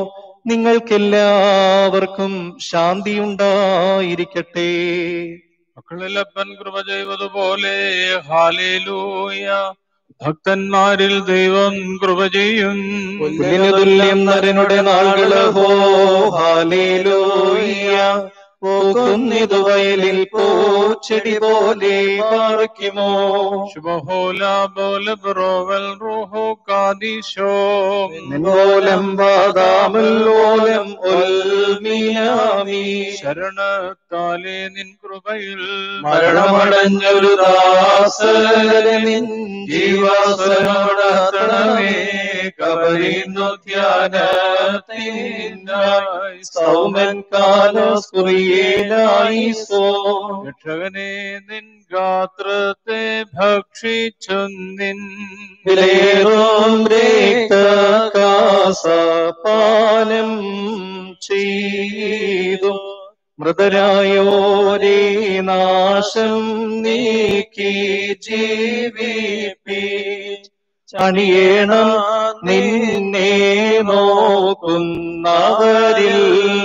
നിങ്ങൾക്കെല്ലാവർക്കും ശാന്തിയുണ്ടായിരിക്കട്ടെ മക്കളിലപ്പൻ കൃപ ചെയ്തതുപോലെ ഹാലേലൂയ ഭക്തന്മാരിൽ ദൈവം കൃപ ചെയ്യും പുല്ലിനു തുല്യം നരനുടെ നാളുകള് ഹോ ഹാലേലൂയ പൂക്കുന്നിതു വയലിൽ പൂച്ചെടി പോലെ പാർക്കുമോ ശുഭഹോല ബോല ബ്രോവൽ റൂഹോ കാദിശോ നിൻപോലം വാദാമല്ലോലം ഉൽമിയാമി ശരണത്താലേ നിൻ കൃപയിൽ മരണമടഞ്ഞൊരു ദാസരെ നിൻ ജീവാസുരമടത്തണമേ കബരിന്നു ധ്യാനത്തിനായി സൗമൻ കാലോസ്കുറിയേനായി സോ രക്ഷകനെ നിൻ ഗാത്രത്തെ ഭക്ഷിച്ചു നിൻ വിലയേറും രക്തകാസപാനം ചെയ്തു മൃതരായോരേ നാശം നീക്കി ജീവിപ്പി ചണിയേണം നിന്നെ നോക്കുന്നവരിൽ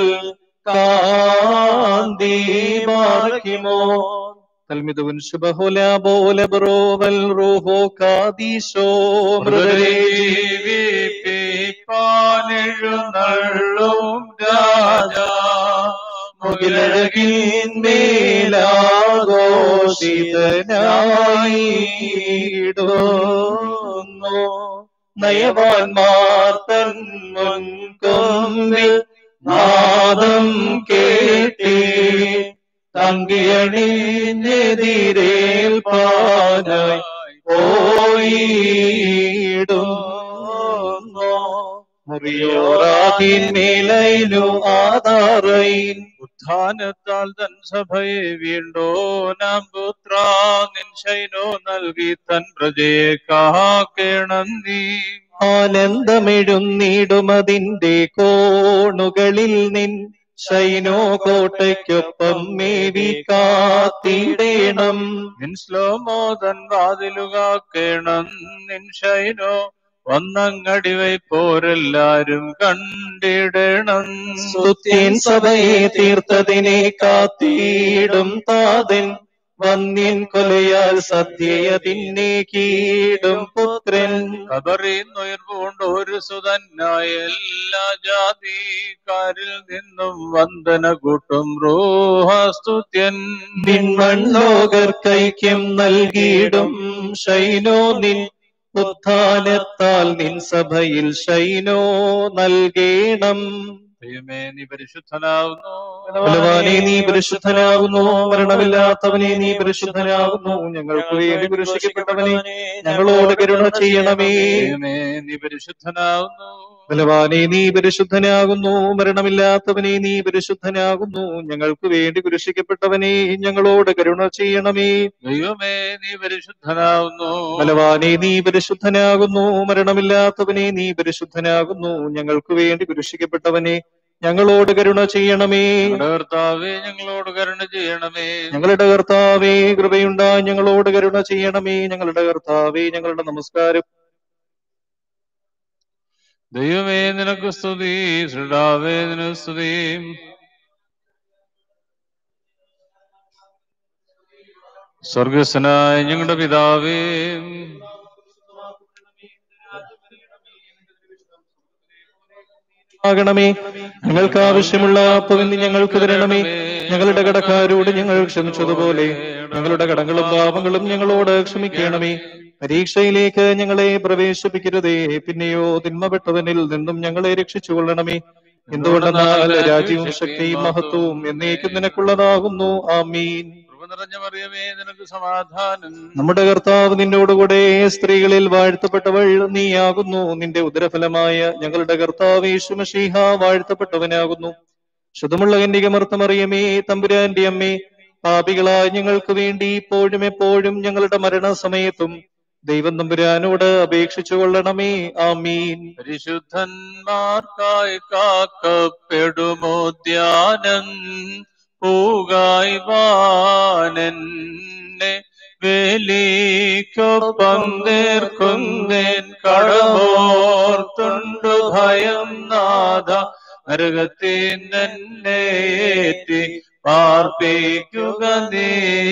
കാന്തി മാർക്കിമോ തൽമിതുവൻ ശുഭഹുല ബോല ബ്രോവൽ റൂഹോ കാദീശോ മൃതരേ ജീവിപ്പിപ്പാനെഴുന്നള്ളും രാജാ മുകിലഴകിന്മേലാഘോഷിതനായിടുന്നു നയവാൻമാർ തൻ മുൻകൊ നാദം കേട്ടി തങ്കിയണിഞ്ഞെതിരേൽപ്പാനായി പോയിടുന്നു മുറിയോറാഹിന്മേലയിലു ആധാറയിൻ ഉത്ഥാനത്താൽ തൻ സഭയെ വീണ്ടോ നാം പുത്ര നിൻ ശൈനോ നൽകി തൻ പ്രജയെ കാക്കേണം നീ ആനന്ദമെഴുന്നീടുമതിന്റെ കോണുകളിൽ നിൻ ശൈനോ കോട്ടയ്ക്കൊപ്പം മേവി കാത്തിടേണം നിൻ ശ്ലോമോദൻ വാതിലുകാക്കേണം നിൻ ശൈനോ വന്നങ്ങടിവൈ പോരെല്ലാരും കണ്ടിടണം സ്തുത്യൻ സഭയെ തീർത്തതിനെ കാത്തിടും താതൻ വന്യൻ കൊലയാൽ സദ്യയതിനെ കീടും പുത്രൻ കബറിന്നുയർവുകൊണ്ട് ഒരു സുതന്നായ എല്ലാ ജാതിക്കാരിൽ നിന്നും വന്ദന കൂട്ടും റോഹസ്തുത്യൻ നിൻമണ്ണോകർക്കൈക്യം നൽകിയിടും ശൈനോ നിൻ ഉത്ഥാനത്താൽ നിൻ സഭയിൽ ശൈനോ നൽകേണം ദൈവമേ നീ പരിശുദ്ധനാവുന്നു ബലവാനെ നീ പരിശുദ്ധനാകുന്നു മരണമില്ലാത്തവനെ നീ പരിശുദ്ധനാകുന്നു ഞങ്ങൾക്ക് വേണ്ടി കുരിശിക്കപ്പെട്ടവനെ ഞങ്ങളോട് കരുണ ചെയ്യണമേ ദൈവമേ നീ പരിശുദ്ധനാവുന്നു ബലവാനെ നീ പരിശുദ്ധനാകുന്നു മരണമില്ലാത്തവനെ നീ പരിശുദ്ധനാകുന്നു ഞങ്ങൾക്ക് വേണ്ടി കുരിശിക്കപ്പെട്ടവനെ ഞങ്ങളോട് കരുണ ചെയ്യണമേ ദൈവമേ നീ പരിശുദ്ധനാവുന്നു ബലവാനെ നീ പരിശുദ്ധനാകുന്നു മരണമില്ലാത്തവനെ നീ പരിശുദ്ധനാകുന്നു ഞങ്ങൾക്ക് വേണ്ടി കുരിശിക്കപ്പെട്ടവനെ ഞങ്ങളോട് കരുണ ചെയ്യണമേ ഞങ്ങളുടെ കർത്താവേ ഞങ്ങളോട് കരുണ ചെയ്യണമേ ഞങ്ങളുടെ കർത്താവേ കൃപയുണ്ടാ ഞങ്ങളോട് കരുണ ചെയ്യണമേ ഞങ്ങളുടെ കർത്താവേ ഞങ്ങളുടെ നമസ്കാരം ദൈവമേ നിനക്ക് സ്തുതി സൃഡാവേ നിനക്ക് സ്തുതി സ്വർഗസ്വനായ ഞങ്ങളുടെ പിതാവേ ആകണമേ ഞങ്ങൾക്ക് ആവശ്യമുള്ള അപ്പവിന്ന് ഞങ്ങൾക്ക് തരണമേ ഞങ്ങളുടെ കടക്കാരോട് ഞങ്ങൾ ക്ഷമിച്ചതുപോലെ ഞങ്ങളുടെ കടങ്ങളും പാപങ്ങളും ഞങ്ങളോട് ക്ഷമിക്കണമേ പരീക്ഷയിലേക്ക് ഞങ്ങളെ പ്രവേശിപ്പിക്കരുതേ പിന്നെയോ തിന്മപ്പെട്ടവനിൽ നിന്നും ഞങ്ങളെ രക്ഷിച്ചുകൊള്ളണമേ എന്തുകൊണ്ടെന്നാൽ രാജ്യവും ശക്തിയും മഹത്വവും എന്നേക്കും നിനക്കുള്ളതാകുന്നു ആമീൻ കൃപ നിറഞ്ഞ മറിയമേ നിനക്ക് സമാധാനം നമ്മുടെ കർത്താവ് നിന്നോടുകൂടെ സ്ത്രീകളിൽ വാഴ്ത്തപ്പെട്ടവൾ നീയാകുന്നു നിന്റെ ഉദരഫലമായ ഞങ്ങളുടെ കർത്താവ് യേശുമഷീഹ വാഴ്ത്തപ്പെട്ടവനാകുന്നു ശുദ്ധമുള്ള കന്യകമർത്തമറിയമേ തമ്പുരാന്റെ അമ്മേ പാപികളായ ഞങ്ങൾക്ക് വേണ്ടി ഇപ്പോഴും എപ്പോഴും ഞങ്ങളുടെ മരണസമയത്തും ദൈവം തമ്പുരാനോട് അപേക്ഷിച്ചു കൊള്ളണമേ ആമീൻ പരിശുദ്ധന്മാർക്കായി കാക്കപ്പെടുമോ ധ്യാനം പൂകായി വാനെന്നെ വേലിക്കൊപ്പം നേർക്കുന്നേൻ കടമോർത്തുണ്ടു ഭയം നാഥ നരകത്തിൽ നന്നേറ്റി പാർപ്പിക്കുക നീ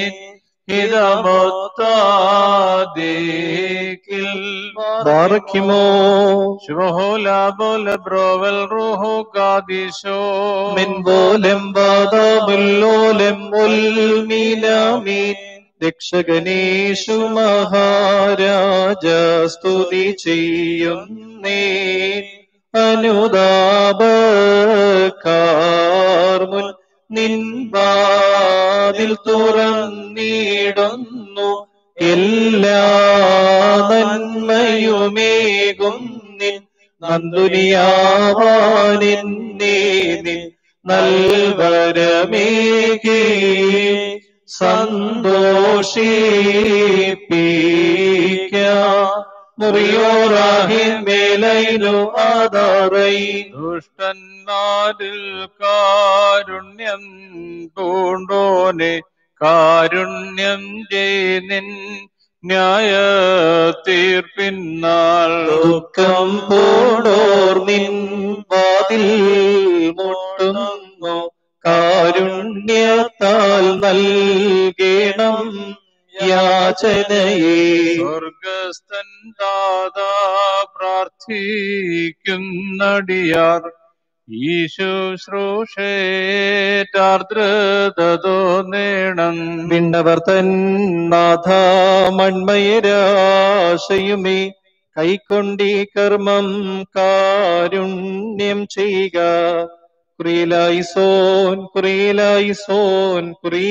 ഹിതമൊത്താദേക്കിൽ ബാറയ്ക്കുമോ ശുഭഹോല ബോല ബ്രോവൽ റൂഹു കാദിശോ മെൻപോലം വാദാമുല്ലോലം ഉൽമീനാമീൻ രക്ഷകനേശു മഹാരാജ സ്തുതി ചെയ്യുന്നേ അനുതാപക്കാർമുൻ നിൻവാതിൽ തുറന്നിടുന്നു എല്ലാ നന്മയുമേകും നിൻ നന്ദുനിയാവാനെന്നെ നിൻ നൽവരമേകേ സന്തോഷിപ്പിക്ക മുറിയോറാഹിൻ മേലയിലു ആധാറൈ ദുഷ്ടന്മാരിൽ കാരുണ്യം പൂണ്ടോനെ കാരുണ്യം ചെയ്നിൻ ന്യായ തീർപ്പിന്നാൾ ദുഃഖം പോടോർ നിൻ വാതിൽ മുട്ടുന്നു കാരുണ്യത്താൽ നൽകണം യാചനയെ സ്വർഗസ്ഥൻ ദാതാ പ്രാർത്ഥിക്കുന്നടിയാർ ഈശുശ്രൂഷേറ്റാർദ്രതോ നേണം വിണ്ണവർ തന്നാഥ മൺമയരാശയുമേ കൈക്കൊണ്ടി കർമ്മം കാരുണ്യം ചെയ്യുക കുറിയിലായിസോൻ കുറിയിലായിസോൻ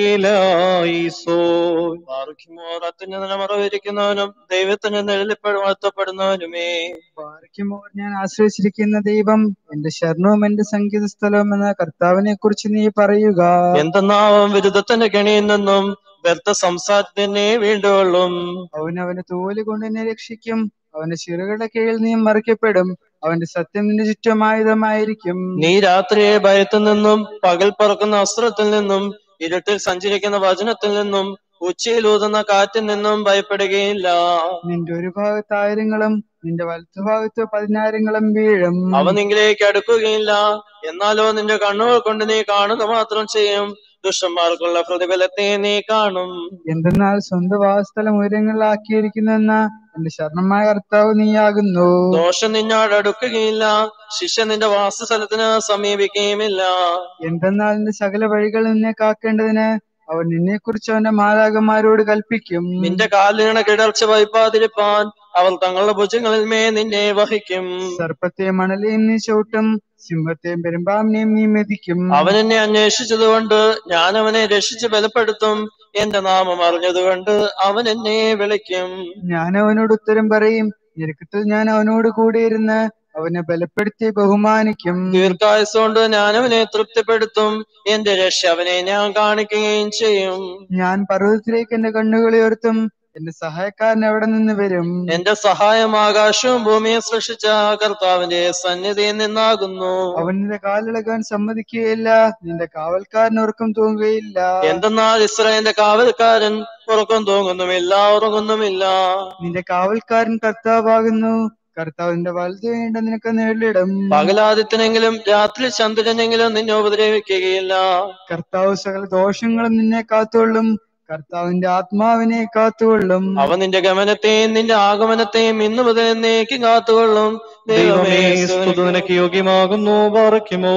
കുറിയിലായിസോൻ അത്യുന്ന നിലമറവിരിക്കുന്നവനും ദൈവത്തിന് നിഴലിപ്പെടുത്തപ്പെടുന്നവനുമേ പാറയ്ക്കുമോർ ഞാൻ ആശ്രയിച്ചിരിക്കുന്ന ദൈവം എന്റെ ശരണവും എന്റെ സംഗീത സ്ഥലവും എന്ന കർത്താവിനെ കുറിച്ച് നീ പറയുക എന്തെന്നാവും വിരുദ്ധത്തിന്റെ കെണിയിൽ നിന്നും വ്യർത്ഥ സംസാരത്തിനെ വീണ്ടുകൊള്ളും അവൻ അവന്റെ തോല് കൊണ്ട് എന്നെ രക്ഷിക്കും അവന്റെ ചിറകളുടെ കീഴിൽ നീ മറിക്കപ്പെടും അവന്റെ സത്യം നിന്റെ ചുറ്റുമായുധമായിരിക്കും നീ രാത്രിയെ ഭയത്തിൽ നിന്നും പകൽ പറക്കുന്ന അസ്ത്രത്തിൽ നിന്നും ഇരുട്ടിൽ സഞ്ചരിക്കുന്ന വചനത്തിൽ നിന്നും ഉച്ചയിൽ ഊതുന്ന കാറ്റിൽ നിന്നും ഭയപ്പെടുകയില്ല നിന്റെ ഒരു ഭാഗത്ത് ആയിരങ്ങളും നിന്റെ വലത്തുഭാഗത്ത് പതിനായിരങ്ങളും വീഴും അവ നിങ്കിലേക്ക് അടുക്കുകയില്ല എന്നാലോ നിന്റെ കണ്ണുകൾ കൊണ്ട് നീ കാണുക മാത്രം ചെയ്യും ദുഷ്ടന്മാർക്കുള്ള പ്രതിഫലത്തെ നീ കാണും എന്തെന്നാൽ സ്വന്തം വാസസ്ഥലം ഉയരങ്ങളിലാക്കിയിരിക്കുന്നെന്ന എന്റെ ശരണമായ കർത്താവ് നീയാകുന്നു ദോഷം നിന്നോട് അടുക്കുകയില്ല ശിക്ഷ നിന്റെ വാസസ്ഥലത്തിന് സമീപിക്കുകയുമില്ല എന്തെന്നാൽ നിന്റെ സകല വഴികൾ നിന്നെ കാക്കേണ്ടതിന് അവൻ നിന്നെ കുറിച്ച് അവന്റെ മാലാകന്മാരോട് കൽപ്പിക്കും നിന്റെ കാലിണ കിടർച്ച വഹിപ്പാതിരിപ്പാൻ അവർ തങ്ങളുടെ ഭുജങ്ങളിൽ മേ നിന്നെ വഹിക്കും സർപ്പത്തെ മണലെയും നീ ചവിട്ടും സിംഹത്തെയും പെരുമ്പാമ്പിനെയും നീ മെതിക്കും അവൻ എന്നെ അന്വേഷിച്ചതുകൊണ്ട് ഞാൻ അവനെ രക്ഷിച്ച് ബലപ്പെടുത്തും എന്റെ നാമം അറിഞ്ഞതുകൊണ്ട് അവൻ എന്നെ വിളിക്കും ഞാൻ അവനോട് ഉത്തരം പറയും ഞെരുക്കത്തിൽ ഞാൻ അവനോട് കൂടെ ഇരുന്ന് അവനെ ബലപ്പെടുത്തി ബഹുമാനിക്കും ദീർഘായുസോണ്ട് ഞാൻ അവനെ തൃപ്തിപ്പെടുത്തും എന്റെ രക്ഷ അവനെ ഞാൻ കാണിക്കുകയും ചെയ്യും ഞാൻ പർവ്വതത്തിലേക്ക് എന്റെ കണ്ണുകൾ ഉയർത്തും എന്റെ സഹായക്കാരൻ എവിടെ നിന്ന് വരും എന്റെ സഹായം ആകാശവും ഭൂമിയെ സൃഷ്ടിച്ച കർത്താവിന്റെ സന്നിധിയിൽ നിന്നാകുന്നു അവൻ നിന്റെ കാലിളകാൻ സമ്മതിക്കുകയില്ല നിന്റെ കാവൽക്കാരൻ ഉറക്കം തൂങ്ങുകയില്ല എന്തെന്നാൽ ഇസ്രായേലിന്റെ കാവൽക്കാരൻ ഉറക്കം തൂങ്ങുന്നുമില്ല ഉറങ്ങുന്നുമില്ല നിന്റെ കാവൽക്കാരൻ കർത്താവാകുന്നു കർത്താവ് നിന്റെ വലതു വേണ്ട നിനക്ക് നേരിടും പകലാദിത്യനെങ്കിലും രാത്രി ചന്ദ്രനെങ്കിലും നിന്നെ ഉപദ്രവിക്കുകയില്ല കർത്താവ് സകല ദോഷങ്ങളും നിന്നെ കാത്തുകൊള്ളും കർത്താവിന്റെ ആത്മാവിനെ കാത്തുകൊള്ളും അവൻ നിന്റെ ഗമനത്തെയും നിന്റെ ആഗമനത്തെയും ഇന്നു മുതൽ എന്നേക്കും കാത്തുകൊള്ളും ദൈവമേ ദൈവമേ സ്തുതി നിനക്ക് യോഗ്യമാകുന്നു പാറയ്ക്കുമോ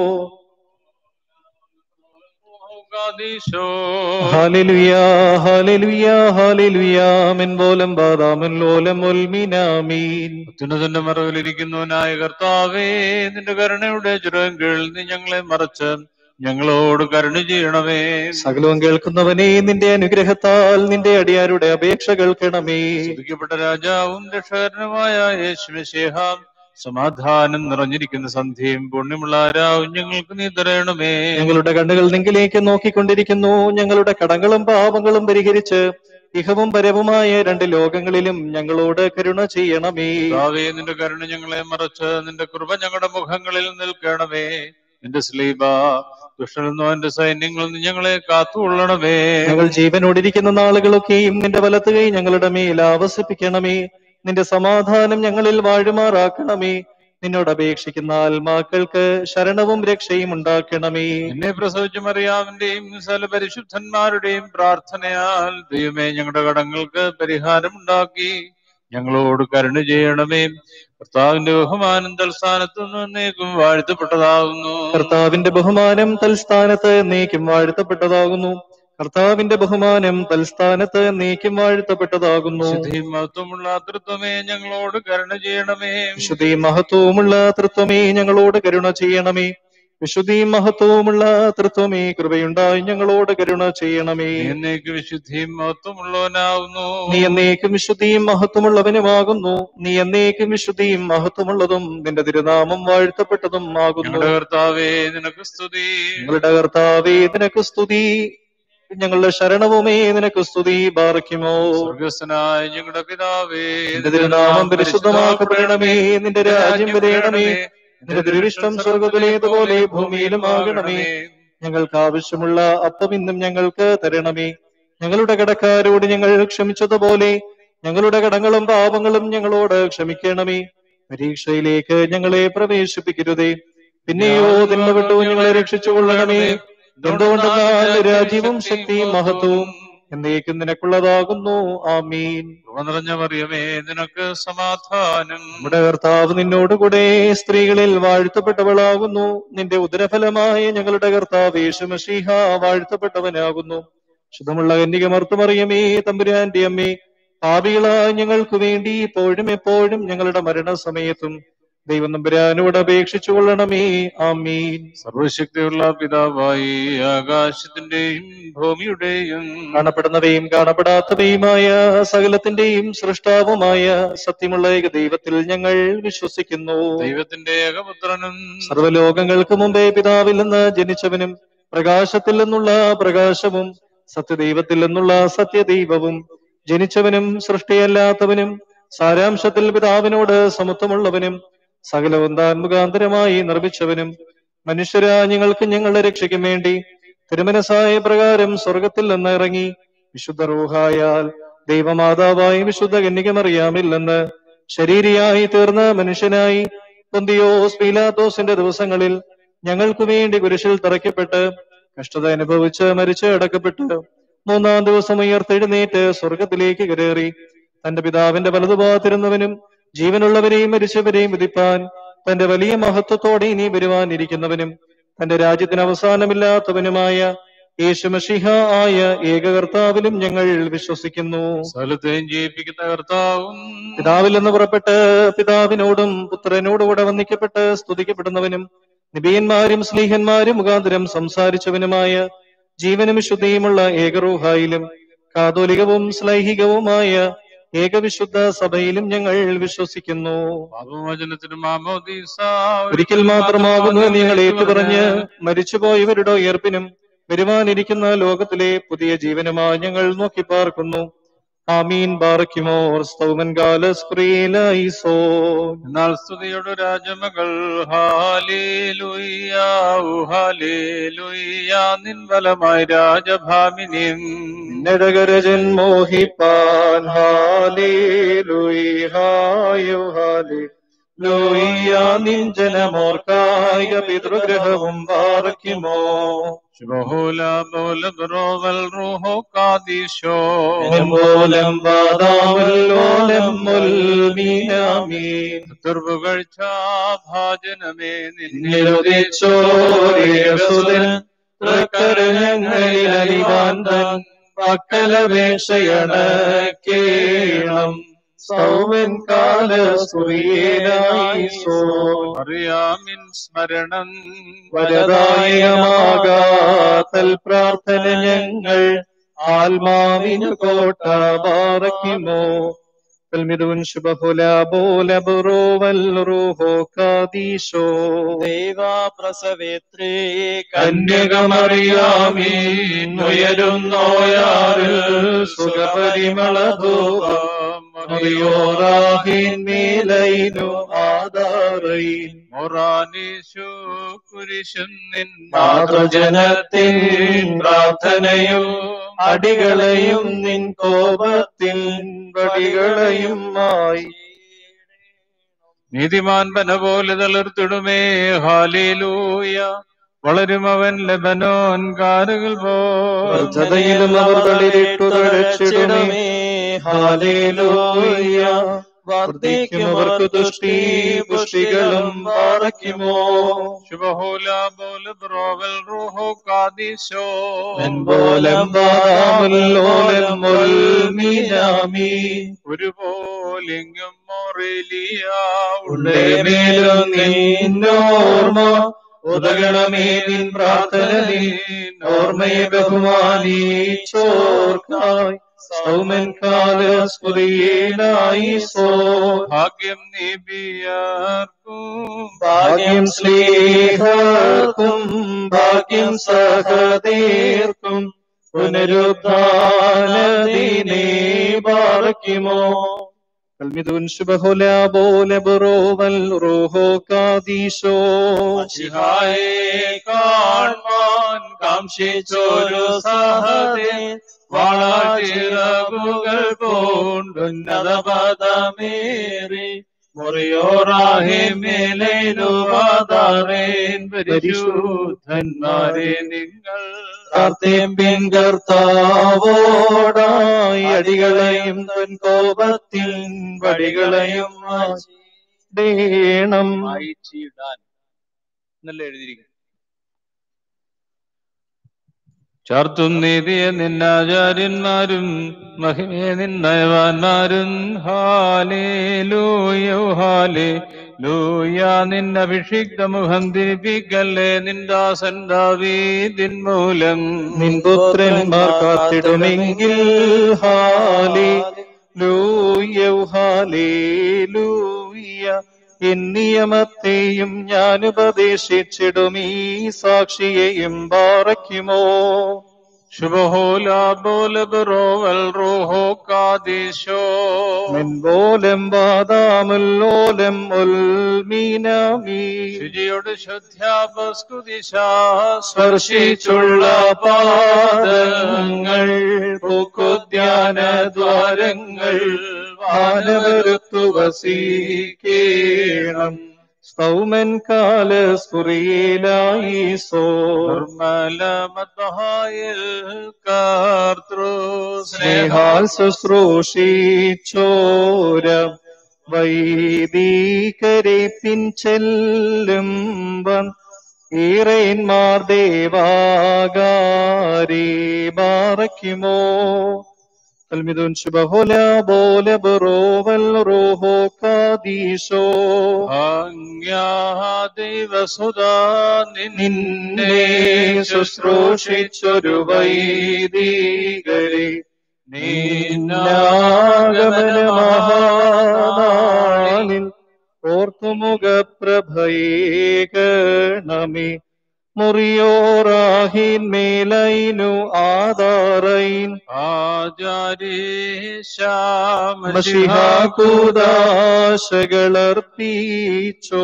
ോകാദീശോ ഹാലലുയ ഹാലലുയ ഹാലലുയ മെൻപോലം ബാദാമെൻലോലം ഒൽമിനാമീൻ അത്യുന്നതന്റെ മറവിലിരിക്കുന്നവനായ കർത്താവേ നിന്റെ കരുണയുടെ ചുരങ്ങൾ നീ ഞങ്ങളെ മറച്ച് ഞങ്ങളോട് കരുണ ചെയ്യണമേ സകലവും കേൾക്കുന്നവനെ നിന്റെ അനുഗ്രഹത്താൽ നിന്റെ അടിയാരുടെ അപേക്ഷ കേൾക്കണമേ സ്തുതിക്കപ്പെട്ട രാജാവും രക്ഷകരനുമായ യേശുമിശേഹാം സമാധാനം നിറഞ്ഞിരിക്കുന്ന സന്ധ്യയും പുണ്യമുള്ള രാവും ഞങ്ങൾക്ക് നീ തരണമേ ഞങ്ങളുടെ കണ്ണുകൾ നിങ്കിലേക്ക് നോക്കിക്കൊണ്ടിരിക്കുന്നു ഞങ്ങളുടെ കടങ്ങളും പാപങ്ങളും പരിഹരിച്ച് ഇഹവും പരവുമായ രണ്ട് ലോകങ്ങളിലും ഞങ്ങളോട് കരുണ ചെയ്യണമേ കർത്താവേ നിന്റെ കരുണ ഞങ്ങളെ മറച്ച് നിന്റെ കൃപ ഞങ്ങളുടെ മുഖങ്ങളിൽ നിൽക്കണമേ നിന്റെ സ്ലീബ ദുഷ്ടനെന്നോ എന്റെ സൈന്യങ്ങളിൽ നിന്ന് ഞങ്ങളെ കാത്തുകൊള്ളണമേ ഞങ്ങൾ ജീവനോടിരിക്കുന്ന നാളുകളൊക്കെയും നിന്റെ വലത്ത് കൈ ഞങ്ങളുടെ മേൽ ആവസിപ്പിക്കണമേ നിന്റെ സമാധാനം ഞങ്ങളിൽ വാഴുമാറാക്കണമേ നിന്നോട് അപേക്ഷിക്കുന്ന ആത്മാക്കൾക്ക് ശരണവും രക്ഷയും ഉണ്ടാക്കണമേ എന്നെ പ്രസവിച്ച മറിയാവിന്റെയും സകല പരിശുദ്ധന്മാരുടെയും പ്രാർത്ഥനയാൽ ദൈവമേ ഞങ്ങളുടെ കടങ്ങൾക്ക് പരിഹാരമുണ്ടാക്കി ഞങ്ങളോട് കരുണ ചെയ്യണമേ കർത്താവിന്റെ ബഹുമാനം തൽസ്ഥാനത്ത് നിന്നേക്കും വാഴ്ത്തപ്പെട്ടതാകുന്നു കർത്താവിന്റെ ബഹുമാനം തൽസ്ഥാനത്ത് എന്നേക്കും വാഴ്ത്തപ്പെട്ടതാകുന്നു കർത്താവിന്റെ ബഹുമാനം തൽസ്ഥാനത്ത് എന്നേക്കും വാഴ്ത്തപ്പെട്ടതാകുന്നു വിശുദ്ധിയും മഹത്വമുള്ള തൃത്വമേ ഞങ്ങളോട് കരുണ ചെയ്യണമേ വിശുദ്ധിയും മഹത്വവുമുള്ള തൃത്വമേ ഞങ്ങളോട് കരുണ ചെയ്യണമേ വിശുദ്ധിയും മഹത്വവുമുള്ള തൃത്വമേ കൃപയുണ്ടായി ഞങ്ങളോട് കരുണ ചെയ്യണമേ നീ എന്നേക്ക് വിശുദ്ധിയും മഹത്വമുള്ളവനാകുന്നു നീ എന്നേക്കും വിശുദ്ധിയും മഹത്വമുള്ളവനുമാകുന്നു നീ എന്നേക്കും വിശുദ്ധിയും മഹത്വമുള്ളതും നിന്റെ തിരുനാമം വാഴ്ത്തപ്പെട്ടതും ആകുന്നു ഞങ്ങളുടെ കർത്താവേ നിനക്ക് സ്തുതി ഞങ്ങളുടെ കർത്താവേ നിനക്ക് സ്തുതി ഞങ്ങളുടെ ശരണവുമേ നിനക്ക് സ്തുതി ബാറയ്ക്കുമോ സ്വർഗസ്ഥനായ ഞങ്ങളുടെ പിതാവേ നിന്റെ തിരുനാമം പരിശുദ്ധമാക്കപ്പെടണമേ നിന്റെ രാജ്യം വരയണമേ നിന്റെ തിരുവിഷ്ടം സ്വർഗത്തിലേതുപോലെ ഭൂമിയിലും ആകണമേ ഞങ്ങൾക്ക് ആവശ്യമുള്ള അപ്പം ഇന്നും ഞങ്ങൾക്ക് തരണമേ ഞങ്ങളുടെ കടക്കാരോട് ഞങ്ങൾ ക്ഷമിച്ചതുപോലെ ഞങ്ങളുടെ കടങ്ങളും പാപങ്ങളും ഞങ്ങളോട് ക്ഷമിക്കണമേ പരീക്ഷയിലേക്ക് ഞങ്ങളെ പ്രവേശിപ്പിക്കരുതേ പിന്നെയോ തിന്മ വിട്ടു ഞങ്ങളെ രക്ഷിച്ചുകൊള്ളണമേ എന്തുകൊണ്ടെന്നാൽ രാജ്യവും ശക്തിയും മഹത്വവും എന്നേക്കും നിനക്കുള്ളതാകുന്നു ആമീൻ കൃപ നിറഞ്ഞ മറിയമേ നിനക്ക് സമാധാനം നമ്മുടെ കർത്താവ് നിന്നോടുകൂടെ സ്ത്രീകളിൽ വാഴ്ത്തപ്പെട്ടവളാകുന്നു നിന്റെ ഉദരഫലമായ ഞങ്ങളുടെ കർത്താവ് യേശുമഷീഹ വാഴ്ത്തപ്പെട്ടവനാകുന്നു ശുദ്ധമുള്ള കന്യകമർത്തുമറിയമേ തമ്പുരാന്റെ അമ്മേ പാപികളായ ഞങ്ങൾക്ക് വേണ്ടി ഇപ്പോഴും എപ്പോഴും ഞങ്ങളുടെ മരണസമയത്തും ദൈവം നമ്പുരാനോട് അപേക്ഷിച്ചു കൊള്ളണമേ ആമീൻ സർവശക്തിയുള്ള പിതാവായി ആകാശത്തിന്റെയും ഭൂമിയുടെയും കാണപ്പെടുന്നവയും കാണപ്പെടാത്തവയുമായ സകലത്തിന്റെയും സൃഷ്ടാവുമായ സത്യമുള്ള ഏക ദൈവത്തിൽ ഞങ്ങൾ വിശ്വസിക്കുന്നു ദൈവത്തിന്റെ ഏകപുത്രനും സർവലോകങ്ങൾക്ക് മുമ്പേ പിതാവിൽ നിന്ന് ജനിച്ചവനും പ്രകാശത്തിൽ നിന്നുള്ള പ്രകാശവും സത്യദൈവത്തിൽ നിന്നുള്ള സത്യദൈവവും ജനിച്ചവനും സൃഷ്ടിയല്ലാത്തവനും സാരാംശത്തിൽ പിതാവിനോട് സമത്വമുള്ളവനും സകലവും താൻ മുഖാന്തരമായി നിർമ്മിച്ചവനും മനുഷ്യരാജ്യങ്ങൾക്ക് ഞങ്ങളുടെ രക്ഷയ്ക്കും വേണ്ടി തിരുമനസായ പ്രകാരം സ്വർഗത്തിൽ നിന്ന് ഇറങ്ങി വിശുദ്ധ റൂഹായാൽ ദൈവമാതാവായി വിശുദ്ധ കന്യകമറിയാമില്ലെന്ന് ശരീരിയായി തീർന്ന മനുഷ്യനായി പൊന്തിയോസ് പീലാത്തോസിന്റെ ദിവസങ്ങളിൽ ഞങ്ങൾക്ക് വേണ്ടി കുരിശിൽ തറയ്ക്കപ്പെട്ട് കഷ്ടത അനുഭവിച്ച് മരിച്ച് അടക്കപ്പെട്ട് മൂന്നാം ദിവസം ഉയർത്തെഴുന്നേറ്റ് സ്വർഗത്തിലേക്ക് കയറി തന്റെ പിതാവിന്റെ വലതുഭാഗത്തിരുന്നവനും ജീവനുള്ളവരെയും മരിച്ചവരെയും വിധിപ്പാൻ തന്റെ വലിയ മഹത്വത്തോടെ ഇനി വരുവാനിരിക്കുന്നവനും തന്റെ രാജ്യത്തിന് അവസാനമില്ലാത്തവനുമായ യേശുമഷിഹ ആയ ഏകകർത്താവിലും ഞങ്ങൾ വിശ്വസിക്കുന്നു സകലത്തെയും ജീവിപ്പിക്കുന്ന കർത്താവും പിതാവിൽ നിന്ന് പുറപ്പെട്ട് പിതാവിനോടും പുത്രനോടും കൂടെ വന്ദിക്കപ്പെട്ട് സ്തുതിക്കപ്പെടുന്നവനും നിബിയന്മാരും സ്ലീഹന്മാരും മുഖാന്തരം സംസാരിച്ചവനുമായ ജീവനും ശുദ്ധിയുമുള്ള ഏകറൂഹായിലും കാതോലികവും ശ്ലൈഹികവുമായ ഏകവിശുദ്ധ സഭയിലും ഞങ്ങൾ വിശ്വസിക്കുന്നു പാപമോചനത്തിനും മാമോദീസ ഒരിക്കൽ മാത്രമാകുന്നു നിങ്ങൾ ഏറ്റുപറഞ്ഞ് മരിച്ചുപോയവരുടെ ഉയർപ്പിനും വരുവാനിരിക്കുന്ന ലോകത്തിലെ പുതിയ ജീവനുമായി ഞങ്ങൾ നോക്കി പാർക്കുന്നു ആമീൻ ബാറയ്ക്കുമോർ സ്തൗമൻ കാലസ്ക്രീലൈസോ എന്നാൽ സ്തുതിയുടെ രാജമകൾ ഹാലേലുയ്യാവു ഹാലേലുയ്യാ നിൻ ബലമായി രാജഭാമിനിയും നെടകരജൻ മോഹിപ്പാൻ ഹാലേ ലുയ് ഹായോ ഹാലേ ലൂയ്യ നിഞ്ചനമോർക്കായ പിതൃഗ്രഹവും പാറയ്ക്കുമോ ശുഭഹൂല ബോല ബ്രോവൽ റൂഹോ കാദീശോ മൂലം വാദാമല്ലോലം മുൽമീനാമീൻ ദുർപുകഴ്ച ഭാജനമേ നിന്നിൽ നിരുദിച്ചോരിയസുതൻ തൃക്കരങ്ങളിൽ അലിവാന്തൻ പക്കലപേക്ഷയണക്കേണം സൗമൻ കാല സുറിയേനായി സോ അറിയാമിൻ സ്മരണം വരദായകമാകാത്തൽ പ്രാർത്ഥന ഞങ്ങൾ ആത്മാവിനു കോട്ട പാറയ്ക്കുമോ കൽമിതുൻ ശുഭഫുല ബോല ബുറോവൽ റൂഹോ കാദീശോ ദൈവപ്രസവേത്രേ കന്യകമറിയാമീൻ ഉയരുന്നോയാറിൽ സുഖപരിമളധൂപം മറിയോറാഹിൻ മേലൈനു ആധാറൈൻ മൊറാനീശു കുരിശും നിൻ മാതൃജനത്തിൻ പ്രാർത്ഥനയും അടികളെയും നിൻ കോപത്തിൻ വടികളെയുമായി നീതിമാൻ ബന പോലെ തളിർത്തിടുമേ ഹാലേലൂയ വളരും അവൻ ലബനോൻ കാരുകൾ വർദ്ധതയിലും അവർ തളിരിട്ടു തഴച്ചിടുമേ ഹാലേലൂയ വർദ്ധിക്കും അവർക്ക് തുഷ്ടി പുഷ്ടികളും പാറയ്ക്കുമോ ശുഭഹൂല ബോല ബ്രോവൽ റൂഹോ കാദീശോ പോലം പാമുല്ലോലം മുൽമീനാമീ ഒരുപോലിങ്ങും മൊറേലിയ ഉള്ളേ മേലും നിന്നോർമ്മ ഉദകണമേ നിൻ പ്രാർത്ഥന നിൻ ഓർമ്മയെ ബഹുമാനിച്ചോർക്കായി സൗമൻ കാല സ്തുതിയേനായി സോ ഭാഗ്യം നീബിയാർക്കും ഭാഗ്യം സ്നേഹർക്കും ഭാഗ്യം സഹതീർക്കും പുനരുദ്ധാനദിനേ പാറയ്ക്കുമോ കൽമിതുൻ ശുഭഹുല പോലെ ബുറോവൽ റൂഹോ കാദീശോ ശിഹായെ കാൺമാൻ കാംക്ഷിച്ചൊരു സഹതേ വാളാചിറകുകൾ പൂണ്ടുന്നത പദമേറി മുറിയോറാഹെ മേലേലുവാതാറേൻ പരിശുദ്ധന്മാരെ നിങ്ങൾ പ്രാർത്ഥിപ്പിൻ കർത്താവോടായി അടികളെയും തൻ കോപത്തിൻ വടികളെയും മാറ്റേണം അയച്ചിടാൻ എന്നല്ല എഴുതിയിരിക്കുന്നു ചാർത്തും നീതിയെ നിന്നാചാര്യന്മാരും മഹിമയെ നിന്നയവാന്മാരും ഹാലേ ലൂയോ ഹാലേ ലൂയ നിന്റെ അഭിഷിക്ത മുഖം തിരിപ്പിക്കല്ലേ നിന്ദാസൻ ദാവീദിൻ മൂലം നിൻ പുത്രന്മാർ കാത്തിടുമെങ്കിൽ ഹാലേ ലൂയ ഹാലേ ലൂയ എൻ നിയമത്തെയും ഞാൻ ഉപദേശിച്ചിടും ഈ സാക്ഷിയെയും പാറയ്ക്കുമോ ശുഭഹോല ബോലബറോവൽ റോഹോ കാദീശോ മെൻപോലം വാദാമുല്ലോലം ഉൽമീനാമീ ശുചിയോട് ശുദ്ധ്യാപസ്കുദിശ സ്പർശിച്ചുള്ള പാദങ്ങൾ പൂക്കുദ്യാന ദ്വാരങ്ങൾ വാനവരുത്തു വസീകേണം സ്തൗമൻ കാല സ്ഫുറിയിലായി സോ നിർമ്മല മദ്ഹായിൽ കർത്തൃ സ്നേഹാൽ ശുശ്രൂഷിച്ചോരം വൈദികരെ പിൻചെല്ലും വൻ ഈറേന്മാർ ദേവാകാരി ബാറയ്ക്കുമോ തൽമിതുൻ ശുഭഹുല ബോല ബറോവൽ റോഹോ കാദീശോ ദൈവസുതാ നിന്നെ ശുശ്രൂഷിച്ചൊരു വൈദികരെ നിന്നാഗമന മഹാനാളിൽ ഓർത്തുമുഖപ്രഭയേകണമേ മുറിയോറാഹിൻ മേലൈനു ആധാറൈൻ മഷിഹാകൂദാശകളർപ്പിച്ചോ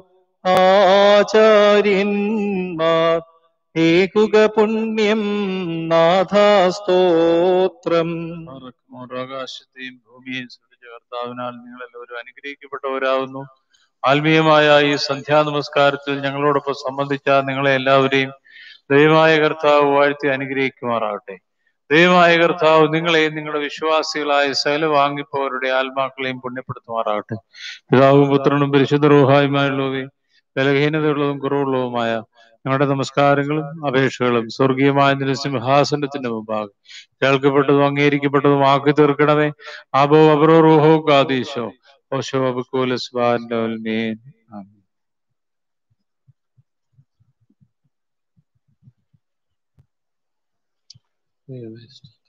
ആചാര്യന്മാർ ഏകുക പുണ്യം നാഥാസ്തോത്രം ആകാശത്തെയും ഭൂമിയെയും സൃഷ്ടിച്ച കർത്താവിനാൽ നിങ്ങളെല്ലാവരും അനുഗ്രഹിക്കപ്പെട്ടവരാകുന്നു ആത്മീയമായ ഈ സന്ധ്യാ നമസ്കാരത്തിൽ ഞങ്ങളോടൊപ്പം സംബന്ധിച്ച നിങ്ങളെ എല്ലാവരെയും ദൈവമായ കർത്താവ് വാഴ്ത്തി അനുഗ്രഹിക്കുമാറാകട്ടെ ദൈവമായ കർത്താവ് നിങ്ങളെയും നിങ്ങളുടെ വിശ്വാസികളായ സകല വാങ്ങിപ്പോവരുടെ ആത്മാക്കളെയും പുണ്യപ്പെടുത്തുമാറാകട്ടെ പിതാവും പുത്രനും പരിശുദ്ധ റൂഹായുമായുള്ളവേ ബലഹീനതയുള്ളതും കുറവുള്ളതുമായ ഞങ്ങളുടെ നമസ്കാരങ്ങളും അപേക്ഷകളും സ്വർഗീയമായ നിന്റെ സിംഹാസനത്തിന്റെ മുമ്പാകെ കേൾക്കപ്പെട്ടതും അംഗീകരിക്കപ്പെട്ടതും ആക്കി തീർക്കണമേ ആബോ അബ്രോ റൂഹോ കാദീശോ ഓശോ അബുക്കോലസ് ബാലോൽമീൻ ആമീൻ Yes.